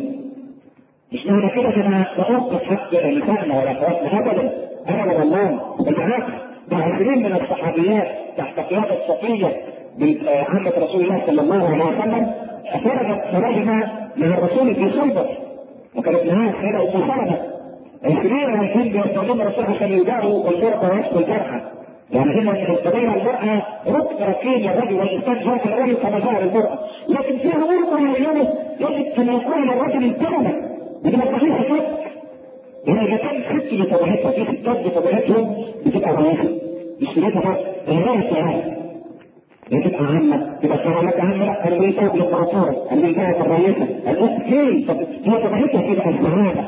مش معنى كده انا بوقف حق نسائنا ولا اخواتنا ابدا ابدا والله بالعكس ده عشرين من الصحابيات تحت قيادة صفية عمة رسول الله صلى الله عليه وسلم خرجت خرجنا من الرسول في خيبر وكانت معاه السيدة أم سلمة عشرين رايحين بيستخدموا الرسول عشان يودعوا الفرقة ويسقوا الجرحى يعني هنا من القضية المرأة ركب ركين للرجل والإنسان جاء الرجل كما جاء المرأة لكن في أمور معينة يجب أن يكون للرجل انتبه بتبقى صحيحة كده يعني إذا كان ست بطبيعتها في ستات بطبيعتهم بتبقى رئيسة مش بتبقى غير سعادة بتبقى عامة تبقى صار لك عامة لا أنا ليه تاخد الإمبراطورة أنا ليه تاخد الرئيسة الأخت هي هي طبيعتها كده السعادة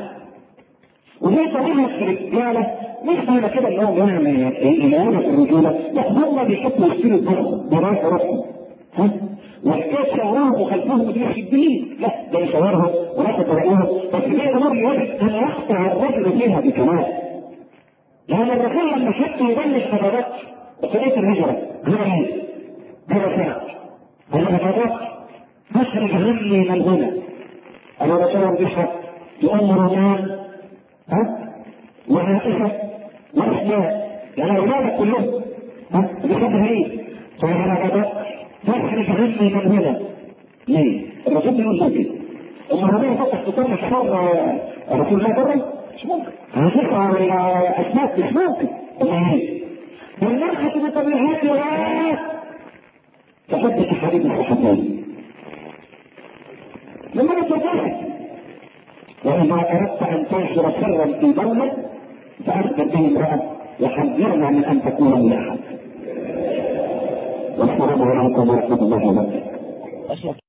وهي طبيعة الرجالة مش معنى كده انهم يعني يلاقون في الرجولة لا هم بيحبوا يشتروا الضرب براءة راسهم ها وحكاية شعرهم وخلفهم دي مش الدين لا ده يشعرهم وياخد رأيهم بس دي أمر يجب أن يقطع الرجل فيها بكمال لأن الرسول لما حتى يبلغ خبرات بطريقة الهجرة عمل ايه؟ هذا فعل أنا خبرات تخرج عني من هنا أنا رسول بشر تؤم رومان ها وعائشة وأسماء يعني أولادك كلهم ها بسبب إيه؟ فأنا بدأت تخرج عني من هنا ليه؟ الرسول بيقول لك كده أما هذه فتح تكون شر رسول الله بره مش ممكن هتطلع الأسماء مش ممكن أما إيه؟ والمرأة بطبيعتها تحدث حبيب الصحابين لما تتفاهم وإذا أردت أن تنشر سرا في دولة فأخبر به امرأة وحذرنا من أن تكون من أحد والسلام عليكم ورحمة الله وبركاته أشياء